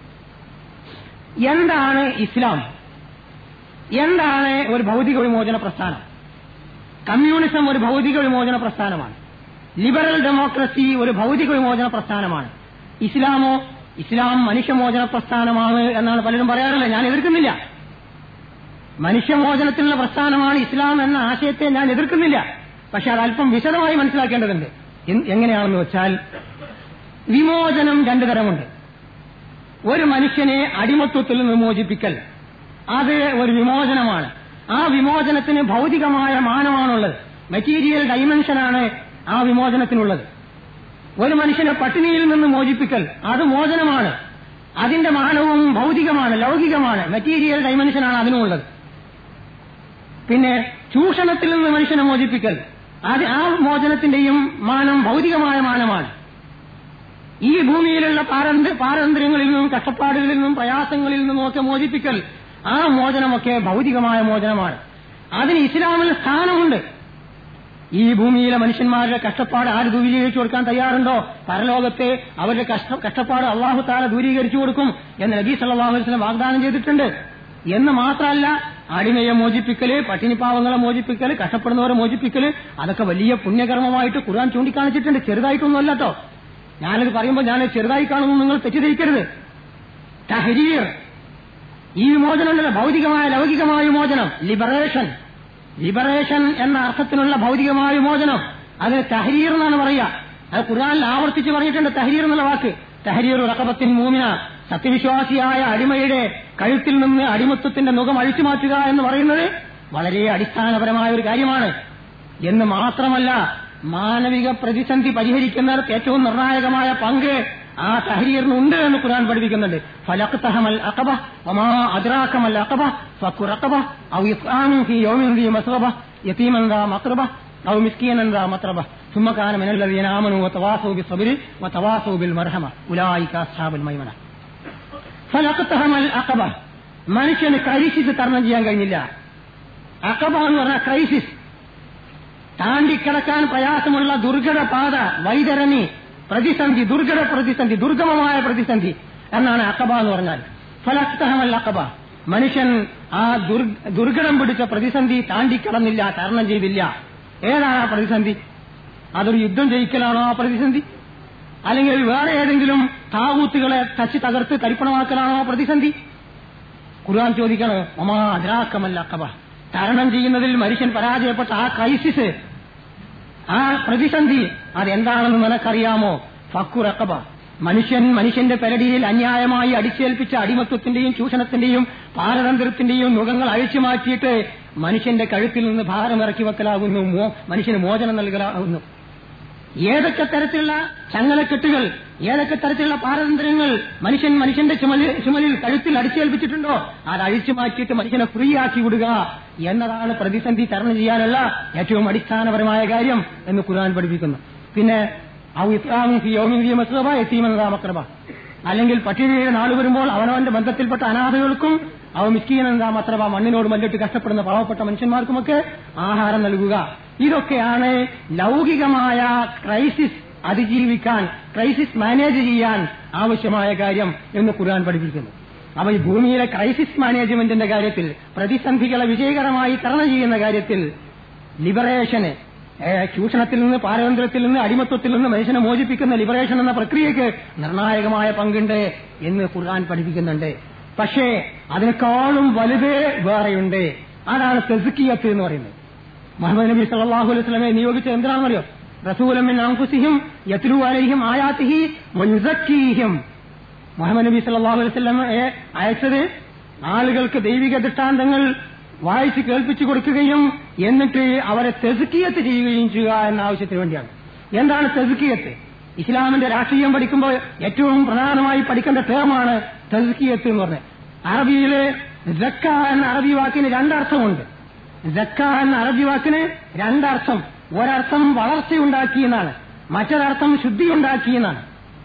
എന്താണ് ഇസ്ലാം എന്താണ് ഒരു ഭൗതിക വിമോചന പ്രസ്ഥാനം കമ്മ്യൂണിസം ഒരു ഭൗതിക വിമോചന പ്രസ്ഥാനമാണ് ലിബറൽ ഡെമോക്രസി ഒരു ഭൗതിക വിമോചന പ്രസ്ഥാനമാണ് ഇസ്ലാമോ ഇസ്ലാം മനുഷ്യമോചന പ്രസ്ഥാനമാണ് എന്നാണ് പലരും പറയാറുള്ളത് ഞാൻ എതിർക്കുന്നില്ല മനുഷ്യമോചനത്തിനുള്ള പ്രസ്ഥാനമാണ് ഇസ്ലാം എന്ന ആശയത്തെ ഞാൻ എതിർക്കുന്നില്ല പക്ഷെ അത് അല്പം വിശദമായി മനസ്സിലാക്കേണ്ടതുണ്ട് എൻ- എങ്ങനെയാണെന്ന് വെച്ചാൽ വിമോചനം രണ്ടു തരമുണ്ട് ഒരു മനുഷ്യനെ അടിമത്വത്തിൽ നിന്ന് മോചിപ്പിക്കൽ അത് ഒരു വിമോചനമാണ് ആ വിമോചനത്തിന് ഭൗതികമായ മാനമാണുള്ളത് മെറ്റീരിയൽ ഡൈമെൻഷനാണ് ആ വിമോചനത്തിനുള്ളത് ഒരു മനുഷ്യനെ പട്ടിണിയിൽ നിന്ന് മോചിപ്പിക്കൽ അത് മോചനമാണ് അതിന്റെ മാനവും ഭൗതികമാണ് ലൗകികമാണ് മെറ്റീരിയൽ ഡൈമെൻഷനാണ് അതിനുള്ളത് പിന്നെ ചൂഷണത്തിൽ നിന്ന് മനുഷ്യനെ മോചിപ്പിക്കൽ അത് ആ മോചനത്തിന്റെയും മാനം ഭൗതികമായ മാനമാണ് ഈ ഭൂമിയിലുള്ള പാരന്ത പാരമ്പര്യങ്ങളിൽ നിന്നും കഷ്ടപ്പാടുകളിൽ നിന്നും പ്രയാസങ്ങളിൽ നിന്നും ഒക്കെ മോചിപ്പിക്കൽ ആ മോചനമൊക്കെ ഭൗതികമായ മോചനമാണ് അതിന് ഇസ്ലാമിൽ സ്ഥാനമുണ്ട് ഈ ഭൂമിയിലെ മനുഷ്യന്മാരുടെ കഷ്ടപ്പാട് ആര് ദൂരീകരിച്ചു കൊടുക്കാൻ തയ്യാറുണ്ടോ പരലോകത്തെ അവരുടെ കഷ്ട- കഷ്ടപ്പാട് അള്ളാഹു താല ദൂരീകരിച്ചു കൊടുക്കും എന്ന് നബി സല്ലല്ലാഹു അലൈഹി വസല്ലം വാഗ്ദാനം ചെയ്തിട്ടുണ്ട് എന്ന് മാത്രമല്ല അടിമയെ മോചിപ്പിക്കല് പട്ടിണിപ്പാവങ്ങളെ മോചിപ്പിക്കല് കഷ്ടപ്പെടുന്നവരെ മോചിപ്പിക്കല് അതൊക്കെ വലിയ പുണ്യകർമ്മമായിട്ട് ഖുർആൻ ചൂണ്ടിക്കാണിച്ചിട്ടുണ്ട് ചെറുതായിട്ടൊന്നുമല്ല കേട്ടോ ഞാനത് പറയുമ്പോൾ ഞാൻ ചെറുതായി കാണുന്നു നിങ്ങൾ തെറ്റിദ്ധരിക്കരുത് തഹരീർ ഈ വിമോചനമുണ്ടല്ലോ ഭൗതികമായ ലൗകികമായ വിമോചനം ലിബറേഷൻ ലിബറേഷൻ എന്ന അർത്ഥത്തിനുള്ള ഭൗതികമായ വിമോചനം അതിന് തഹരീർ എന്നാണ് പറയുക അത് ഖുർആനിൽ ആവർത്തിച്ച് പറഞ്ഞിട്ടുണ്ട് തഹരീർ എന്നുള്ള വാക്ക് തഹരീർ റക്കബത്തിൻ മൂമിന സത്യവിശ്വാസിയായ അടിമയുടെ കഴുത്തിൽ നിന്ന് അടിമത്വത്തിന്റെ മുഖം അഴിച്ചു മാറ്റുക എന്ന് പറയുന്നത് വളരെ അടിസ്ഥാനപരമായ ഒരു കാര്യമാണ് എന്ന് മാത്രമല്ല മാനവിക പ്രതിസന്ധി പരിഹരിക്കുന്നവർക്ക് ഏറ്റവും നിർണായകമായ പങ്ക് ആ തഹരീറിന് ഉണ്ട് എന്ന് ഖുർആൻ പഠിപ്പിക്കുന്നുണ്ട് ഫലഖ്തഹമൽ അഖബ വമാ അദ്റാകമൽ അഖബ ഫഖു റഖബ ഔ ഇത്ആമു ഫീ യൗമിൻ ദീ മസ്റബ യതീമൻ ദാ മഖറബ ഔ മിസ്കീനൻ ദാ മത്രബ ثم كان من الذين آمنوا وتواصوا بالصبر وتواصوا بالمرحمة أولئك أصحاب الميمنة ഫലഖ്തഹമൽ അഖബ മനുഷ്യന് ക്രൈസിസ് തരണം ചെയ്യാൻ കഴിഞ്ഞില്ല അഖബ എന്ന് പറഞ്ഞ ക്രൈസിസ് താണ്ടിക്കിടക്കാൻ പ്രയാസമുള്ള ദുർഘട പാത വൈതരണി പ്രതിസന്ധി ദുർഘട പ്രതിസന്ധി ദുർഗമമായ പ്രതിസന്ധി എന്നാണ് അക്കബ എന്ന് പറഞ്ഞാൽ ഫലക്തഹമൽ അക്കബ മനുഷ്യൻ ആ ദുർ- ദുർഘടം പിടിച്ച പ്രതിസന്ധി താണ്ടിക്കടന്നില്ല തരണം ചെയ്തില്ല ഏതാണ് ആ പ്രതിസന്ധി അതൊരു യുദ്ധം ജയിക്കലാണോ ആ പ്രതിസന്ധി അല്ലെങ്കിൽ വേറെ ഏതെങ്കിലും താവൂത്തുകളെ തച്ച് തകർത്ത് തരിപ്പണമാക്കലാണോ ആ പ്രതിസന്ധി ഖുർആൻ ചോദിക്കണം ഒമാ അദ്രാക്കമല്ല അക്കബ തരണം ചെയ്യുന്നതിൽ മനുഷ്യൻ പരാജയപ്പെട്ട ആ ക്രൈസിസ് ആ പ്രതിസന്ധി അതെന്താണെന്ന് നിനക്കറിയാമോ ഫക്കുർ അക്കബ മനുഷ്യൻ മനുഷ്യന്റെ പെരടിയിൽ അന്യായമായി അടിച്ചേൽപ്പിച്ച അടിമത്വത്തിന്റെയും ചൂഷണത്തിന്റെയും പാരതന്ത്രത്തിന്റെയും മുഖങ്ങൾ അഴിച്ചു മാറ്റിയിട്ട് മനുഷ്യന്റെ കഴുത്തിൽ നിന്ന് ഭാരം ഇറക്കി വെക്കലാകുന്നു മോ- മനുഷ്യന് മോചനം നൽകലാകുന്നു ഏതൊക്കെ തരത്തിലുള്ള ചങ്ങലക്കെട്ടുകൾ ഏതൊക്കെ തരത്തിലുള്ള പാരതന്ത്ര്യങ്ങൾ മനുഷ്യൻ മനുഷ്യന്റെ ചുമലിൽ ചുമലിൽ കഴുത്തിൽ അടിച്ചേൽപ്പിച്ചിട്ടുണ്ടോ അത് അഴിച്ചു മാറ്റിയിട്ട് മനുഷ്യനെ ഫ്രീ ആക്കി വിടുക എന്നതാണ് പ്രതിസന്ധി തരണം ചെയ്യാനുള്ള ഏറ്റവും അടിസ്ഥാനപരമായ കാര്യം എന്ന് ഖുർആൻ പഠിപ്പിക്കുന്നു പിന്നെ ഔ ഇസ്ലാമും ഫി യൗമിൻ ദി മസ്റബ യതീമൻ ദാ മക്രബ അല്ലെങ്കിൽ പട്ടിണിയുടെ നാൾ വരുമ്പോൾ അവനവന്റെ ബന്ധത്തിൽപ്പെട്ട അനാഥകൾക്കും അവ മിസ്കീനെന്താ മത്രബ മണ്ണിനോട് മല്ലിട്ട് കഷ്ടപ്പെടുന്ന പാവപ്പെട്ട മനുഷ്യന്മാർക്കുമൊക്കെ ആഹാരം നൽകുക ഇതൊക്കെയാണ് ലൗകികമായ ക്രൈസിസ് അതിജീവിക്കാൻ ക്രൈസിസ് മാനേജ് ചെയ്യാൻ ആവശ്യമായ കാര്യം എന്ന് ഖുർആൻ പഠിപ്പിക്കുന്നു അപ്പൊ ഈ ഭൂമിയിലെ ക്രൈസിസ് മാനേജ്മെന്റിന്റെ കാര്യത്തിൽ പ്രതിസന്ധികളെ വിജയകരമായി തരണം ചെയ്യുന്ന കാര്യത്തിൽ ലിബറേഷന് ഏ, ചൂഷണത്തിൽ നിന്ന് പാരതന്ത്ര്യത്തിൽ നിന്ന് അടിമത്വത്തിൽ നിന്ന് മനുഷ്യനെ മോചിപ്പിക്കുന്ന ലിബറേഷൻ എന്ന പ്രക്രിയക്ക് നിർണായകമായ പങ്കുണ്ട് എന്ന് ഖുർആൻ പഠിപ്പിക്കുന്നുണ്ട് പക്ഷേ അതിനേക്കാളും വലുത് വേറെയുണ്ട് അതാണ് തെസുക്കിയത്ത് എന്ന് പറയുന്നത് മുഹമ്മദ് നബി സല്ലല്ലാഹു അലൈഹി വസല്ലമയെ നിയോഗിച്ചത് എന്തിനാണെന്നറിയോ റസൂലൻ മിൻ അൻഫുസിഹിം യത്ലു അലൈഹിം ആയാതിഹി വയുസക്കീഹിം മുഹമ്മദ് നബി സല്ലല്ലാഹു അലൈഹി വസല്ലമയെ അയച്ചത് ആളുകൾക്ക് ദൈവിക ദൃഷ്ടാന്തങ്ങൾ വായിച്ച് കേൾപ്പിച്ചു കൊടുക്കുകയും എന്നിട്ട് അവരെ തെസുക്കിയത്ത് ചെയ്യുകയും ചെയ്യുക എന്ന ആവശ്യത്തിന് വേണ്ടിയാണ് എന്താണ് തെസുക്കിയത്ത് ഇസ്ലാമിന്റെ രാഷ്ട്രീയം പഠിക്കുമ്പോൾ ഏറ്റവും പ്രധാനമായി പഠിക്കേണ്ട ടേമാണ് തെസുക്കിയത്ത് എന്ന് പറഞ്ഞത് അറബിയിലെ ജക്ക എന്ന അറബി വാക്കിന് രണ്ടർത്ഥമുണ്ട് ജക്ക എന്ന അറബി വാക്കിന് രണ്ടർത്ഥം ഒരർത്ഥം വളർച്ചയുണ്ടാക്കി എന്നാണ് മറ്റൊരർത്ഥം ശുദ്ധിയുണ്ടാക്കി എന്നാണ്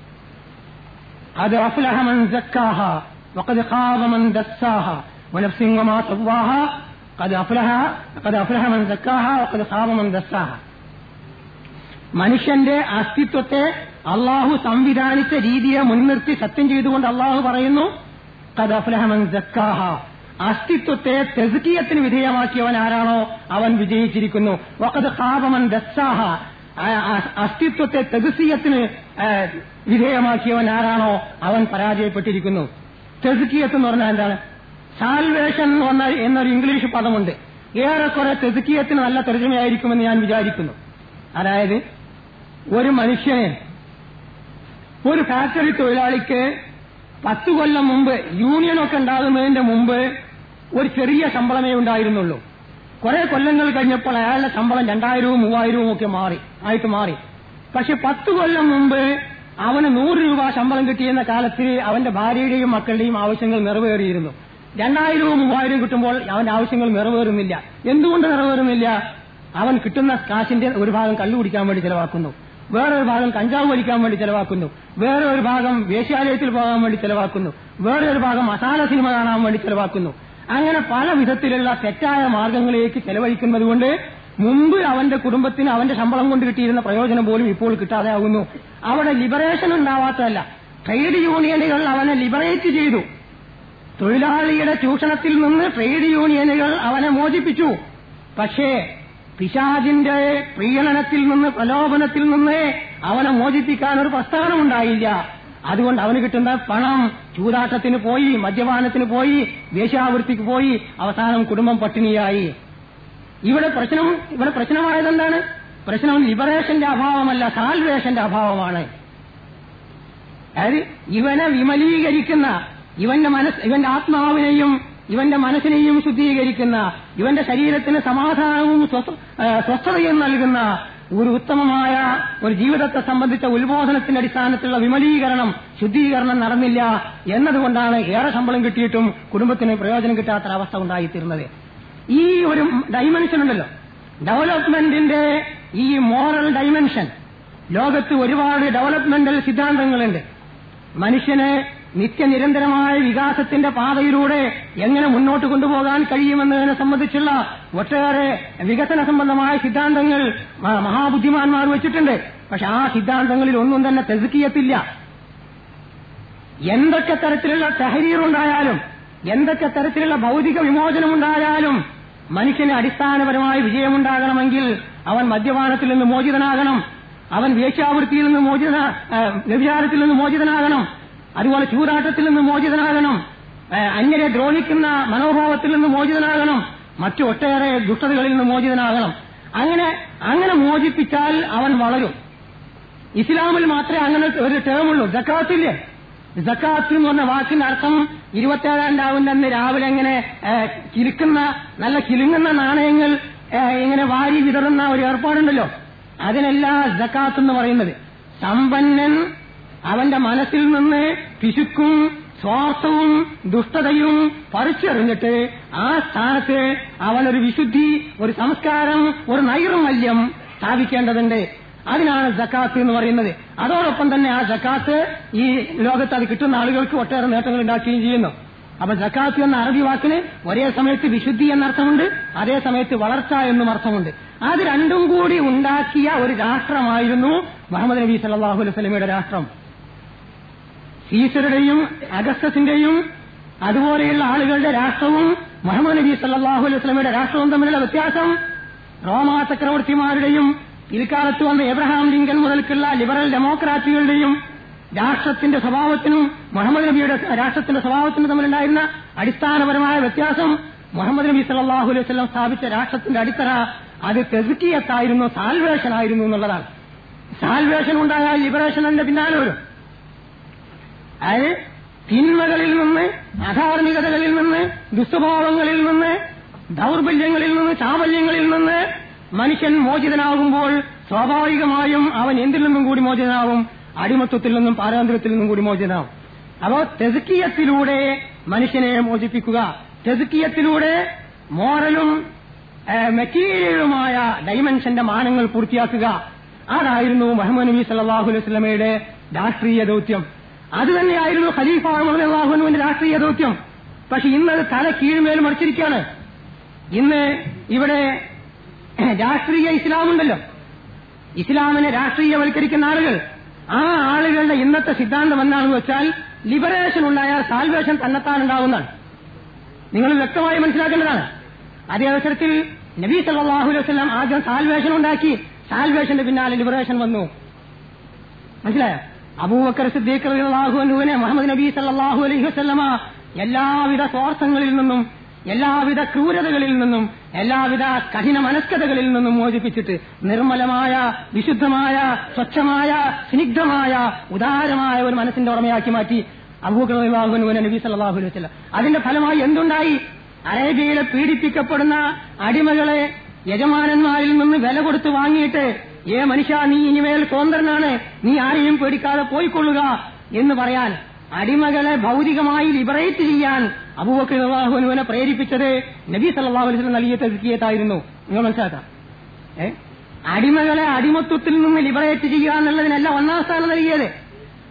قد أفلح من زكاها وقد خاب من دساها ونفس وما سواها قد أفلح قد أفلح من زكاها وقد خاب من دساها മനുഷ്യന്റെ അസ്തിത്വത്തെ അള്ളാഹു സംവിധാനിച്ച രീതിയെ മുൻനിർത്തി സത്യം ചെയ്തുകൊണ്ട് അള്ളാഹു പറയുന്നു കത് അഫ്ലഹമൻ ജക്കാഹ അസ്തിത്വത്തെ തെസുക്കിയത്തിന് വിധേയമാക്കിയവൻ ആരാണോ അവൻ വിജയിച്ചിരിക്കുന്നു വക്കത് ഖാബമൻ ദസ്സാഹ ആ- ആ- അസ്തിത്വത്തെ തെതുസീയത്തിന് ആ, വിധേയമാക്കിയവൻ ആരാണോ അവൻ പരാജയപ്പെട്ടിരിക്കുന്നു തെസുക്കിയത്ത് എന്ന് പറഞ്ഞാൽ എന്താണ് സാൽവേഷൻ എന്ന എന്നൊരു ഇംഗ്ലീഷ് പദമുണ്ട് ഏറെക്കുറെ തെസുക്കിയത്തിന് നല്ല തർജ്ജമയായിരിക്കുമെന്ന് ഞാൻ വിചാരിക്കുന്നു അതായത് ഒരു മനുഷ്യനെ ഒരു ഫാക്ടറി തൊഴിലാളിക്ക് പത്ത് കൊല്ലം മുമ്പ് യൂണിയനൊക്കെ ഉണ്ടാകുന്നതിന്റെ മുമ്പ് ഒരു ചെറിയ ശമ്പളമേ ഉണ്ടായിരുന്നുള്ളൂ കുറെ കൊല്ലങ്ങൾ കഴിഞ്ഞപ്പോൾ അയാളുടെ ശമ്പളം രണ്ടായിരവും മൂവായിരവും ഒക്കെ മാറി ആയിട്ട് മാറി പക്ഷെ പത്ത് കൊല്ലം മുമ്പ് അവന് നൂറ് രൂപ ശമ്പളം കിട്ടിയെന്ന കാലത്ത് അവന്റെ ഭാര്യയുടെയും മക്കളുടെയും ആവശ്യങ്ങൾ നിറവേറിയിരുന്നു രണ്ടായിരവും മൂവായിരവും കിട്ടുമ്പോൾ അവന്റെ ആവശ്യങ്ങൾ നിറവേറുന്നില്ല എന്തുകൊണ്ട് നിറവേറുന്നില്ല അവൻ കിട്ടുന്ന കാശിന്റെ ഒരു ഭാഗം കള്ളു കുടിക്കാൻ വേണ്ടി ചെലവാക്കുന്നു വേറൊരു ഭാഗം കഞ്ചാവ് വലിക്കാൻ വേണ്ടി ചെലവാക്കുന്നു വേറെ ഒരു ഭാഗം വേശ്യാലയത്തിൽ പോകാൻ വേണ്ടി ചെലവാക്കുന്നു വേറെ ഒരു ഭാഗം മസാല സിനിമ കാണാൻ വേണ്ടി ചെലവാക്കുന്നു അങ്ങനെ പല വിധത്തിലുള്ള തെറ്റായ മാർഗങ്ങളിലേക്ക് ചെലവഴിക്കുന്നത് കൊണ്ട് മുമ്പ് അവന്റെ കുടുംബത്തിന് അവന്റെ ശമ്പളം കൊണ്ട് കിട്ടിയിരുന്ന പ്രയോജനം പോലും ഇപ്പോൾ കിട്ടാതെ ആകുന്നു അവിടെ ലിബറേഷൻ ഉണ്ടാവാത്തതല്ല ട്രേഡ് യൂണിയനുകൾ അവനെ ലിബറേറ്റ് ചെയ്തു തൊഴിലാളിയുടെ ചൂഷണത്തിൽ നിന്ന് ട്രേഡ് യൂണിയനുകൾ അവനെ മോചിപ്പിച്ചു പക്ഷേ പിശാജിന്റെ പ്രീണനത്തിൽ നിന്ന് പ്രലോഭനത്തിൽ നിന്ന് അവനെ മോചിപ്പിക്കാൻ ഒരു പ്രസ്ഥാനം ഉണ്ടായില്ല അതുകൊണ്ട് അവന് കിട്ടുന്ന പണം ചൂതാട്ടത്തിന് പോയി മദ്യപാനത്തിന് പോയി വേശ്യാവൃത്തിക്ക് പോയി അവസാനം കുടുംബം പട്ടിണിയായി ഇവിടെ പ്രശ്നം ഇവിടെ പ്രശ്നമായതെന്താണ് പ്രശ്നം ലിബറേഷന്റെ അഭാവമല്ല സാൽവേഷന്റെ അഭാവമാണ് അതായത് ഇവനെ വിമലീകരിക്കുന്ന ഇവന്റെ മനസ് ഇവന്റെ ആത്മാവിനെയും ഇവന്റെ മനസ്സിനെയും ശുദ്ധീകരിക്കുന്ന ഇവന്റെ ശരീരത്തിന് സമാധാനവും സ്വസ്ഥ- ആ, സ്വസ്ഥതയും നൽകുന്ന ഒരു ഉത്തമമായ ഒരു ജീവിതത്തെ സംബന്ധിച്ച ഉത്ബോധനത്തിന്റെ അടിസ്ഥാനത്തിലുള്ള വിമലീകരണം ശുദ്ധീകരണം നടന്നില്ല എന്നതുകൊണ്ടാണ് ഏറെ ശമ്പളം കിട്ടിയിട്ടും കുടുംബത്തിന് പ്രയോജനം കിട്ടാത്തൊരവസ്ഥ ഉണ്ടായിത്തീർന്നത് ഈ ഒരു ഡൈമെൻഷൻ ഉണ്ടല്ലോ ഡെവലപ്മെന്റിന്റെ ഈ മോറൽ ഡൈമെൻഷൻ ലോകത്ത് ഒരുപാട് ഡെവലപ്മെന്റൽ സിദ്ധാന്തങ്ങളുണ്ട് മനുഷ്യന് നിത്യനിരന്തരമായ വികാസത്തിന്റെ പാതയിലൂടെ എങ്ങനെ മുന്നോട്ട് കൊണ്ടുപോകാൻ കഴിയുമെന്നതിനെ സംബന്ധിച്ചുള്ള ഒട്ടേറെ വികസന സംബന്ധമായ സിദ്ധാന്തങ്ങൾ മ- മഹാബുദ്ധിമാന്മാർ വെച്ചിട്ടുണ്ട് പക്ഷെ ആ സിദ്ധാന്തങ്ങളിൽ ഒന്നും തന്നെ തെസുക്കിയത്തില്ല എന്തൊക്കെ തരത്തിലുള്ള തഹരീറുണ്ടായാലും എന്തൊക്കെ തരത്തിലുള്ള ഭൗതിക വിമോചനമുണ്ടായാലും മനുഷ്യന് അടിസ്ഥാനപരമായ വിജയമുണ്ടാകണമെങ്കിൽ അവൻ മദ്യപാനത്തിൽ നിന്ന് മോചിതനാകണം അവൻ വേശ്യാവൃത്തിയിൽ നിന്ന് മോചിതന ആ, വ്യഭിചാരത്തിൽ നിന്ന് മോചിതനാകണം അതുപോലെ ചൂതാട്ടത്തിൽ നിന്ന് മോചിതനാകണം ആ, അന്യരെ ദ്രോഹിക്കുന്ന മനോഭാവത്തിൽ നിന്ന് മോചിതനാകണം മറ്റു ഒട്ടേറെ ദുഷ്ടതകളിൽ നിന്ന് മോചിതനാകണം അങ്ങനെ അങ്ങനെ മോചിപ്പിച്ചാൽ അവൻ വളരും ഇസ്ലാമിൽ മാത്രമേ അങ്ങനെ ഒരു ടേമുള്ളൂ ജക്കാത്തില്ലേ ജക്കാത്ത് എന്ന് പറഞ്ഞ വാക്കിന്റെ അർത്ഥം ഇരുപത്തേഴാം രാവിന്റെ അന്ന് രാവിലെ ഇങ്ങനെ ഏ, കിലുക്കുന്ന നല്ല കിലുങ്ങുന്ന നാണയങ്ങൾ ഏ, ഇങ്ങനെ വാരി വിതറുന്ന ഒരു ഏർപ്പാടുണ്ടല്ലോ അതിനല്ല ജക്കാത്ത് എന്ന് പറയുന്നത് സമ്പന്നൻ അവന്റെ മനസ്സിൽ നിന്ന് പിശുക്കും സ്വാർത്ഥവും ദുഷ്ടതയും പറിച്ചെറിഞ്ഞിട്ട് ആ സ്ഥാനത്ത് അവനൊരു വിശുദ്ധി ഒരു സംസ്കാരം ഒരു നൈർമല്യം സ്ഥാപിക്കേണ്ടതുണ്ട് അതിനാണ് ജക്കാത്ത് എന്ന് പറയുന്നത് അതോടൊപ്പം തന്നെ ആ ജക്കാത്ത് ഈ ലോകത്ത് അത് കിട്ടുന്ന ആളുകൾക്ക് ഒട്ടേറെ നേട്ടങ്ങൾ ഉണ്ടാക്കുകയും ചെയ്യുന്നു അപ്പൊ ജക്കാത്ത് എന്ന അറബി വാക്കിന് ഒരേ സമയത്ത് വിശുദ്ധി എന്നർത്ഥമുണ്ട് അതേ സമയത്ത് വളർച്ച എന്നും അർത്ഥമുണ്ട് അത് രണ്ടും കൂടി ഉണ്ടാക്കിയ ഒരു രാഷ്ട്രമായിരുന്നു മുഹമ്മദ് നബി സല്ലാഹു അലൈഹി സ്വലമയുടെ രാഷ്ട്രം സീസറുടെയും അഗസ്റ്റസിന്റെയും അതുപോലെയുള്ള ആളുകളുടെ രാഷ്ട്രവും മുഹമ്മദ് നബി സല്ലാഹു അലൈഹി സ്വലമയുടെ രാഷ്ട്രവും തമ്മിലുള്ള വ്യത്യാസം റോമാ ചക്രവർത്തിമാരുടെയും പിൽക്കാലത്ത് വന്ന എബ്രഹാം ലിങ്കൻ മുതൽക്കുള്ള ലിബറൽ ഡെമോക്രാറ്റുകളുടെയും രാഷ്ട്രത്തിന്റെ സ്വഭാവത്തിനും മുഹമ്മദ് നബിയുടെ രാഷ്ട്രത്തിന്റെ സ്വഭാവത്തിനും തമ്മിലുണ്ടായിരുന്ന അടിസ്ഥാനപരമായ വ്യത്യാസം മുഹമ്മദ് നബി സല്ലാഹു അലൈഹി വസല്ലം സ്ഥാപിച്ച രാഷ്ട്രത്തിന്റെ അടിത്തറ അത് തെസുക്കിയത്തായിരുന്നു സാൽവേഷൻ ആയിരുന്നു എന്നുള്ളതാണ് സാൽവേഷൻ ഉണ്ടായാൽ ലിബറേഷൻ അതിന്റെ പിന്നാലെ വരും അതായത് തിന്മകളിൽ നിന്ന് അധാർമികതകളിൽ നിന്ന് ദുസ്വഭാവങ്ങളിൽ നിന്ന് ദൗർബല്യങ്ങളിൽ നിന്ന് ചാബല്യങ്ങളിൽ നിന്ന് മനുഷ്യൻ മോചിതനാകുമ്പോൾ സ്വാഭാവികമായും അവൻ എന്തിൽ നിന്നും കൂടി മോചിതനാവും അടിമത്വത്തിൽ നിന്നും പാരമ്പര്യത്തിൽ നിന്നും കൂടി മോചിതനാവും അപ്പോ തെസുക്കിയത്തിലൂടെ മനുഷ്യനെ മോചിപ്പിക്കുക തെസുക്കിയത്തിലൂടെ മോറലും മെറ്റീരിയലുമായ ഡൈമെൻഷന്റെ മാനങ്ങൾ പൂർത്തിയാക്കുക അതായിരുന്നു മുഹമ്മദ് നബി സല്ലാഹു അലൈഹി സ്വലമയുടെ രാഷ്ട്രീയ ദൗത്യം അത് തന്നെയായിരുന്നു ഖലീഫ അള്ളാഹുനുവിന്റെ രാഷ്ട്രീയ ദൗത്യം പക്ഷെ ഇന്നത് തല കീഴ്മേൽ മറിച്ചിരിക്കുകയാണ് ഇന്ന് ഇവിടെ രാഷ്ട്രീയ ഇസ്ലാമുണ്ടല്ലോ ഇസ്ലാമിനെ രാഷ്ട്രീയവൽക്കരിക്കുന്ന ആളുകൾ ആ ആളുകളുടെ ഇന്നത്തെ സിദ്ധാന്തം എന്താണെന്ന് വെച്ചാൽ ലിബറേഷൻ ഉണ്ടായാൽ സാൽവേഷൻ തന്നെത്താൻ ഉണ്ടാവുന്നതാണ് നിങ്ങൾ വ്യക്തമായി മനസ്സിലാക്കേണ്ടതാണ് അതേ അവസരത്തിൽ നബി സല്ലാഹു അലൈഹി വസ്ലാം ആദ്യം സാൽവേഷൻ ഉണ്ടാക്കി സാൽവേഷന്റെ പിന്നാലെ ലിബറേഷൻ വന്നു മനസ്സിലായോ അബൂബക്കർ സിദ്ദീഖ് റളിയല്ലാഹു അൻഹുവിനെ മുഹമ്മദ് നബി സല്ലല്ലാഹു അലൈഹി വസല്ലമ എല്ലാവിധ സ്വാർത്ഥങ്ങളിൽ നിന്നും എല്ലാവിധ ക്രൂരതകളിൽ നിന്നും എല്ലാവിധ കഠിന മനസ്കതകളിൽ നിന്നും മോചിപ്പിച്ചിട്ട് നിർമ്മലമായ വിശുദ്ധമായ സ്വച്ഛമായ സ്നിഗ്ധമായ ഉദാരമായ ഒരു മനസ്സിന്റെ ഉടമയാക്കി മാറ്റി അബൂബക്കർ റളിയല്ലാഹു അൻഹുവിനെ നബി സല്ലല്ലാഹു അലൈഹി വസല്ലം അതിന്റെ ഫലമായി എന്തുണ്ടായി അറേബ്യയിലെ പീഡിപ്പിക്കപ്പെടുന്ന അടിമകളെ യജമാനന്മാരിൽ നിന്ന് വില കൊടുത്ത് വാങ്ങിയിട്ട് ഏ മനുഷ്യ നീ ഇനിമേൽ സ്വതന്ത്രനാണ് നീ ആരെയും പേടിക്കാതെ പോയിക്കൊള്ളുക എന്ന് പറയാൻ അടിമകളെ ഭൗതികമായി ലിബറേറ്റ് ചെയ്യാൻ അബൂബക്കറുവിനെ പ്രേരിപ്പിച്ചത് നബി സല്ലാഹു അലൈഹി നൽകിയ തെസ്കിയത്തായിരുന്നു നിങ്ങൾ മനസ്സിലാക്കാം ഏ അടിമകളെ അടിമത്വത്തിൽ നിന്ന് ലിബറേറ്റ് ചെയ്യുക എന്നുള്ളതിനല്ല ഒന്നാം സ്ഥാനം നൽകിയത്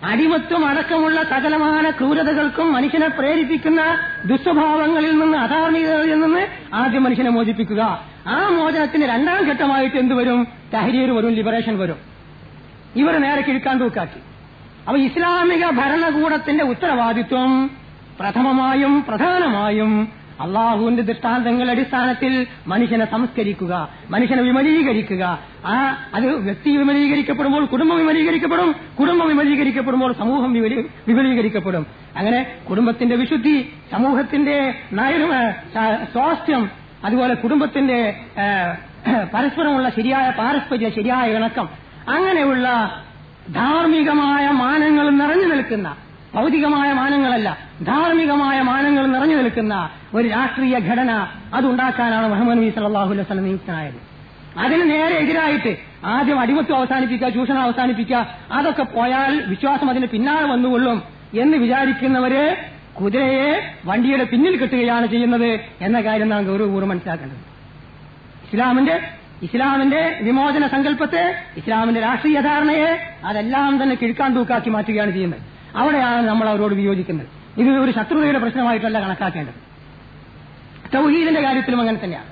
അടിമത്വം അടക്കമുള്ള സകലമായ ക്രൂരതകൾക്കും മനുഷ്യനെ പ്രേരിപ്പിക്കുന്ന ദുസ്വഭാവങ്ങളിൽ നിന്ന് അധാർമികതയിൽ നിന്ന് ആദ്യം മനുഷ്യനെ മോചിപ്പിക്കുക ആ മോചനത്തിന് രണ്ടാം ഘട്ടമായിട്ട് എന്ത് വരും തഹരീർ വരും ലിബറേഷൻ വരും ഇവർ നേരെ കിഴക്കാൻ തൂക്കാക്കി അപ്പൊ ഇസ്ലാമിക ഭരണകൂടത്തിന്റെ ഉത്തരവാദിത്വം പ്രഥമമായും പ്രധാനമായും അള്ളാഹുവിന്റെ ദൃഷ്ടാന്തങ്ങളുടെ അടിസ്ഥാനത്തിൽ മനുഷ്യനെ സംസ്കരിക്കുക മനുഷ്യനെ വിമലീകരിക്കുക ആ അത് വ്യക്തി വിമലീകരിക്കപ്പെടുമ്പോൾ കുടുംബം വിമലീകരിക്കപ്പെടും കുടുംബം വിമലീകരിക്കപ്പെടുമ്പോൾ സമൂഹം വിമലീ- വിപുലീകരിക്കപ്പെടും അങ്ങനെ കുടുംബത്തിന്റെ വിശുദ്ധി സമൂഹത്തിന്റെ നയം സ്വാസ്ഥ്യം അതുപോലെ കുടുംബത്തിന്റെ ആ, പരസ്പരമുള്ള ശരിയായ പാരസ്പര്യ ശരിയായ ഇണക്കം അങ്ങനെയുള്ള ധാർമ്മികമായ മാനങ്ങൾ നിറഞ്ഞു നിൽക്കുന്ന ഭൗതികമായ മാനങ്ങളല്ല ധാർമ്മികമായ മാനങ്ങൾ നിറഞ്ഞു നിൽക്കുന്ന ഒരു രാഷ്ട്രീയ ഘടന അതുണ്ടാക്കാനാണ് മുഹമ്മദ് നബി സല്ലല്ലാഹു അലൈഹി വസല്ലം നിയുക്തനായത് അതിന് നേരെ എതിരായിട്ട് ആദ്യം അടിമത്വം അവസാനിപ്പിക്കുക ചൂഷണം അവസാനിപ്പിക്കുക അതൊക്കെ പോയാൽ വിശ്വാസം അതിന് പിന്നാലെ വന്നുകൊള്ളും എന്ന് വിചാരിക്കുന്നവര് കുതിരയെ വണ്ടിയുടെ പിന്നിൽ കെട്ടുകയാണ് ചെയ്യുന്നത് എന്ന കാര്യം നാം ഗൗരവപൂർവ്വം മനസ്സിലാക്കേണ്ടത് ഇസ്ലാമിന്റെ ഇസ്ലാമിന്റെ വിമോചന സങ്കല്പത്തെ ഇസ്ലാമിന്റെ രാഷ്ട്രീയ ധാരണയെ അതെല്ലാം തന്നെ കിഴക്കാൻ തൂക്കാക്കി മാറ്റുകയാണ് ചെയ്യുന്നത് അവിടെയാണ് നമ്മൾ അവരോട് വിയോജിക്കുന്നത് ഇത് ഒരു ശത്രുതയുടെ പ്രശ്നമായിട്ടല്ല കണക്കാക്കേണ്ടത് തൗഹീദിന്റെ കാര്യത്തിലും അങ്ങനെ തന്നെയാണ്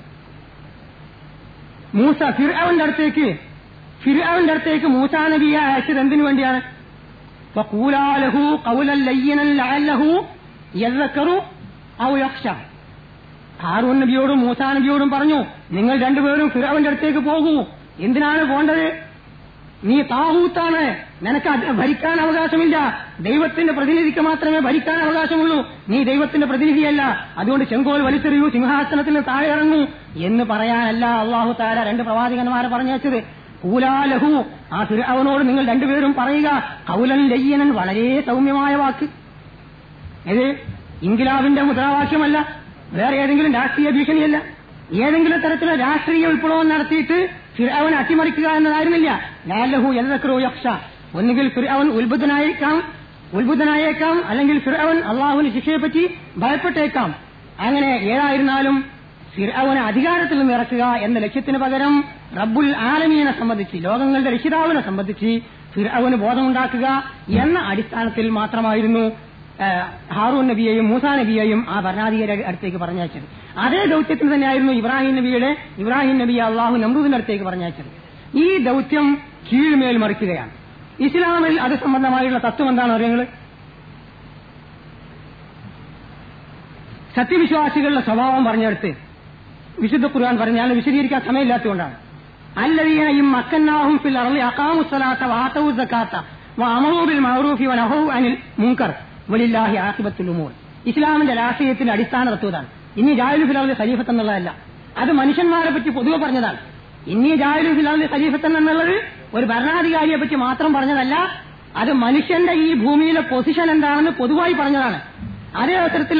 മൂസ ഫിർഅവന്റെ അടുത്തേക്ക് ഫിർഅവന്റെ അടുത്തേക്ക് മൂസാ നബിയെ അയച്ചത് എന്തിനു വേണ്ടിയാണ് فقولا له قولا لينا لعله يذكر أو يخشى ഹാറൂൻ നബിയോടും മൂസാ നബിയോടും പറഞ്ഞു നിങ്ങൾ രണ്ടുപേരും ഫിറവന്റെ അടുത്തേക്ക് പോകൂ എന്തിനാണ് പോണ്ടത് നീ താഹൂത്താണ് നിനക്ക് അത് ഭരിക്കാൻ അവകാശമില്ല ദൈവത്തിന്റെ പ്രതിനിധിക്ക് മാത്രമേ ഭരിക്കാൻ അവകാശമുള്ളൂ നീ ദൈവത്തിന്റെ പ്രതിനിധിയല്ല അതുകൊണ്ട് ചെങ്കോൽ വലിച്ചെറിയൂ സിംഹാസനത്തിന് താഴെ ഇറങ്ങൂ എന്ന് പറയാനല്ല അള്ളാഹു താര രണ്ട് പ്രവാചകന്മാരെ പറഞ്ഞു വെച്ചത് കൂലാലഹു ആ ഫിറവനോട് നിങ്ങൾ രണ്ടുപേരും പറയുക കൗലൻ ലയ്യനൻ വളരെ സൗമ്യമായ വാക്ക് ഇത് ഇൻകിലാബിന്റെ മുദ്രാവാക്യമല്ല വേറെ ഏതെങ്കിലും രാഷ്ട്രീയ ഭീഷണിയല്ല ഏതെങ്കിലും തരത്തിലുള്ള രാഷ്ട്രീയ വിപ്ലവം നടത്തിയിട്ട് ഫിർഅവൻ അട്ടിമറിക്കുക എന്നതായിരുന്നില്ല ലാലഹു എല്ലക്രോ യക്ഷ ഒന്നുകിൽ ഫിർഅവൻ ഉത്ബുദ്ധനായേക്കാം ഉത്ബുദ്ധനായേക്കാം അല്ലെങ്കിൽ ഫിർഅവൻ അള്ളാഹുവിന് ശിക്ഷയെപ്പറ്റി ഭയപ്പെട്ടേക്കാം അങ്ങനെ ഏതായിരുന്നാലും ഫിർഅവനെ അധികാരത്തിൽ നിന്ന് ഇറക്കുക എന്ന ലക്ഷ്യത്തിന് പകരം റബ്ബുൽ ആലമീനെ സംബന്ധിച്ച് ലോകങ്ങളുടെ രക്ഷിതാവിനെ സംബന്ധിച്ച് ഫിർഅവന് ബോധമുണ്ടാക്കുക എന്ന അടിസ്ഥാനത്തിൽ മാത്രമായിരുന്നു ഏഹ് ഹാറൂൻ നബിയെയും മൂസാ നബിയെയും ആ ഭരണാധികാരി അടുത്തേക്ക് പറഞ്ഞയച്ചത് അതേ ദൗത്യത്തിന് തന്നെയായിരുന്നു ഇബ്രാഹിം നബിയുടെ ഇബ്രാഹിം നബിയെ അള്ളാഹു നമ്രൂദിന്റെ അടുത്തേക്ക് പറഞ്ഞയച്ചത് ഈ ദൗത്യം കീഴ്മേൽ മറിക്കുകയാണ് ഇസ്ലാമിൽ അത് സംബന്ധമായുള്ള തത്വം എന്താണ് അറിയുന്നത് സത്യവിശ്വാസികളുടെ സ്വഭാവം പറഞ്ഞെടുത്ത് വിശുദ്ധ ഖുർആൻ പറഞ്ഞാൽ വിശദീകരിക്കാൻ സമയമില്ലാത്തതുകൊണ്ടാണ് അല്ലതീനയും മക്കന്നാഹും ഫിൽ അർളി അഖാമുസ്സലാത്ത വാതവു സക്കാത്ത വഅമറു ബിൽ മഅറൂഫി വനഹു അനിൽ മുൻകർ വലില്ലാഹി ആഖിബത്തുൽ ഉമൂർ ഇസ്ലാമിന്റെ രാഷ്ട്രീയത്തിന്റെ അടിസ്ഥാന തത്വതാണ് ഇനി ജാഹിലു ഫിലാവിലെ ഖലീഫത്ത് എന്നുള്ളതല്ല അത് മനുഷ്യന്മാരെ പറ്റി പൊതുവെ പറഞ്ഞതാണ് ഇനി ജാഹിലു ഫിലാവിലെ ഖലീഫത്ത് എന്നുള്ളത് ഒരു ഭരണാധികാരിയെ പറ്റി മാത്രം പറഞ്ഞതല്ല അത് മനുഷ്യന്റെ ഈ ഭൂമിയിലെ പൊസിഷൻ എന്താണെന്ന് പൊതുവായി പറഞ്ഞതാണ് അതേ അവസരത്തിൽ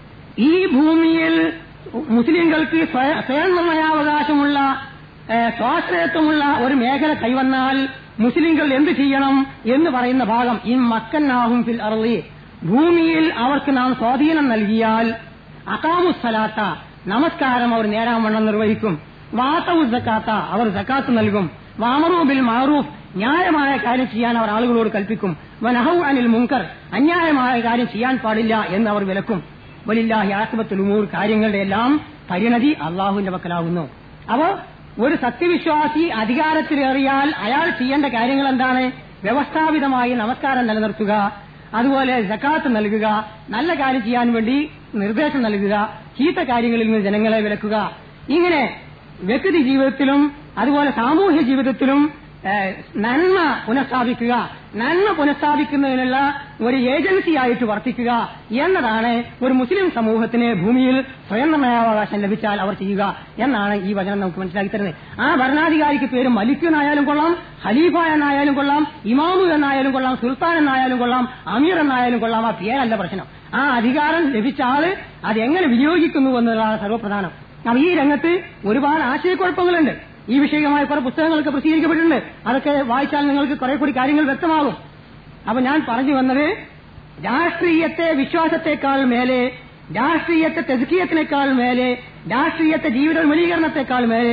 ഈ ഭൂമിയിൽ മുസ്ലിങ്ങൾക്ക് സ്വയ- സ്വയം നിർണയാവകാശമുള്ള ഏഹ്, സ്വാശ്രയത്വമുള്ള ഒരു മേഖല കൈവന്നാൽ മുസ്ലിങ്ങൾ എന്ത് ചെയ്യണം എന്ന് പറയുന്ന ഭാഗം ഈ മക്കന്നാഹും ഫിൽ അർളി ഭൂമിയിൽ അവർക്ക് നാം സ്വാധീനം നൽകിയാൽ അകാമുസ്സലാത്ത നമസ്കാരം അവർ നേരാവണ്ണം നിർവഹിക്കും വാത്തവു സക്കാത്ത അവർ സക്കാത്ത് നൽകും വാമറൂ ബിൽ മാറൂഫ് ന്യായമായ കാര്യം ചെയ്യാൻ അവർ ആളുകളോട് കൽപ്പിക്കും വനഹു അനിൽ മുങ്കർ അന്യായമായ കാര്യം ചെയ്യാൻ പാടില്ല എന്ന് അവർ വിലക്കും വലില്ലാഹി ആസിബത്തുൽ ഉമൂർ കാര്യങ്ങളുടെ എല്ലാം പരിണതി അള്ളാഹുവിന്റെ പക്കലാകുന്നു അപ്പോ ഒരു സത്യവിശ്വാസി അധികാരത്തിലേറിയാൽ അയാൾ ചെയ്യേണ്ട കാര്യങ്ങൾ എന്താണ് വ്യവസ്ഥാപിതമായി നമസ്കാരം നിലനിർത്തുക അതുപോലെ ജക്കാത്ത് നൽകുക നല്ല കാര്യം ചെയ്യാൻ വേണ്ടി നിർദ്ദേശം നൽകുക ചീത്ത കാര്യങ്ങളിൽ നിന്ന് ജനങ്ങളെ വിലക്കുക ഇങ്ങനെ വ്യക്തി ജീവിതത്തിലും അതുപോലെ സാമൂഹ്യ ജീവിതത്തിലും ഏഹ്, നന്മ പുനഃസ്ഥാപിക്കുക നന്മ പുനഃസ്ഥാപിക്കുന്നതിനുള്ള ഒരു ഏജൻസിയായിട്ട് വർത്തിക്കുക എന്നതാണ് ഒരു മുസ്ലിം സമൂഹത്തിന് ഭൂമിയിൽ സ്വയം നിർണയാവകാശം ലഭിച്ചാൽ അവർ ചെയ്യുക എന്നാണ് ഈ വചനം നമുക്ക് മനസ്സിലാക്കി തരുന്നത് ആ ഭരണാധികാരിക്ക് പേര് മലിക് എന്നായാലും കൊള്ളാം ഖലീഫ എന്നായാലും കൊള്ളാം ഇമാമു എന്നായാലും കൊള്ളാം സുൽത്താൻ എന്നായാലും കൊള്ളാം അമീർ എന്നായാലും കൊള്ളാം ആ പേരല്ല പ്രശ്നം ആ അധികാരം ലഭിച്ച ആള് അത് എങ്ങനെ വിനിയോഗിക്കുന്നു എന്നുള്ളതാണ് സർവ്വപ്രധാനം അപ്പൊ ഈ രംഗത്ത് ഒരുപാട് ആശയക്കുഴപ്പങ്ങളുണ്ട് ഈ വിഷയമായ കുറെ പുസ്തകങ്ങളൊക്കെ പ്രസിദ്ധീകരിക്കപ്പെട്ടിട്ടുണ്ട് അതൊക്കെ വായിച്ചാൽ നിങ്ങൾക്ക് കുറെ കൂടി കാര്യങ്ങൾ വ്യക്തമാകും അപ്പൊ ഞാൻ പറഞ്ഞു വന്നത് രാഷ്ട്രീയത്തെ വിശ്വാസത്തെക്കാൾ മേലെ രാഷ്ട്രീയത്തെ തെതുക്കീയത്തിനേക്കാൾ മേലെ രാഷ്ട്രീയത്തെ ജീവിത വിമലീകരണത്തെക്കാൾ മേലെ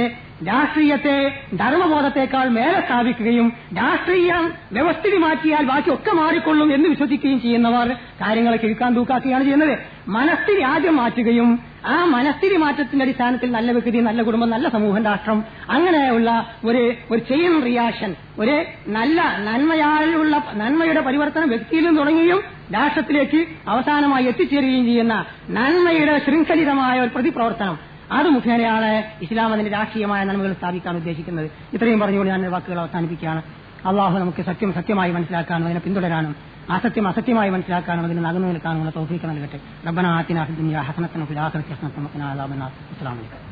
രാഷ്ട്രീയത്തെ ധർമ്മബോധത്തെക്കാൾ മേലെ സ്ഥാപിക്കുകയും രാഷ്ട്രീയം വ്യവസ്ഥിതി മാറ്റിയാൽ ബാക്കിയൊക്കെ മാറിക്കൊള്ളും എന്ന് വിശ്വസിക്കുകയും ചെയ്യുന്നവർ കാര്യങ്ങളെ കിഴുക്കാൻ തൂക്കാക്കുകയാണ് ചെയ്യുന്നത് മനസ്ഥിതി ആദ്യം മാറ്റുകയും ആ മനസ്ഥിതി മാറ്റത്തിന്റെ അടിസ്ഥാനത്തിൽ നല്ല വ്യക്തി നല്ല കുടുംബം നല്ല സമൂഹം രാഷ്ട്രം അങ്ങനെയുള്ള ഒരു ഒരു ചെയിൻ റിയാക്ഷൻ ഒരു നല്ല നന്മയാലുള്ള നന്മയുടെ പരിവർത്തനം വ്യക്തിയിൽ നിന്ന് തുടങ്ങുകയും രാഷ്ട്രത്തിലേക്ക് അവസാനമായി എത്തിച്ചേരുകയും ചെയ്യുന്ന നന്മയുടെ ശൃംഖലിതമായ ഒരു പ്രതിപ്രവർത്തനം അത് മുഖേനയാണ് ഇസ്ലാം അതിന്റെ രാഷ്ട്രീയമായ നന്മകൾ സ്ഥാപിക്കാൻ ഉദ്ദേശിക്കുന്നത് ഇത്രയും പറഞ്ഞുകൊണ്ട് ഞാൻ എൻ്റെ വാക്കുകൾ അവസാനിപ്പിക്കുകയാണ് അള്ളാഹു നമുക്ക് സത്യം സത്യമായി മനസ്സിലാക്കാനും അതിനെ പിന്തുടരാനും അസത്യം അസത്യമായി മനസ്സിലാക്കാനും അതിന് നകന്നു നിൽക്കാനുമുള്ള തോഫീക്ക് നൽകട്ടെ റബ്ബന ആത്തിന ഫിദ്ദുനിയ ഹസനത്തൻ ഫിൽ ആഖിറതി ഹസനത്തൻ വഖിന അദാബന്നാർ അസ്സലാമു അലൈക്കും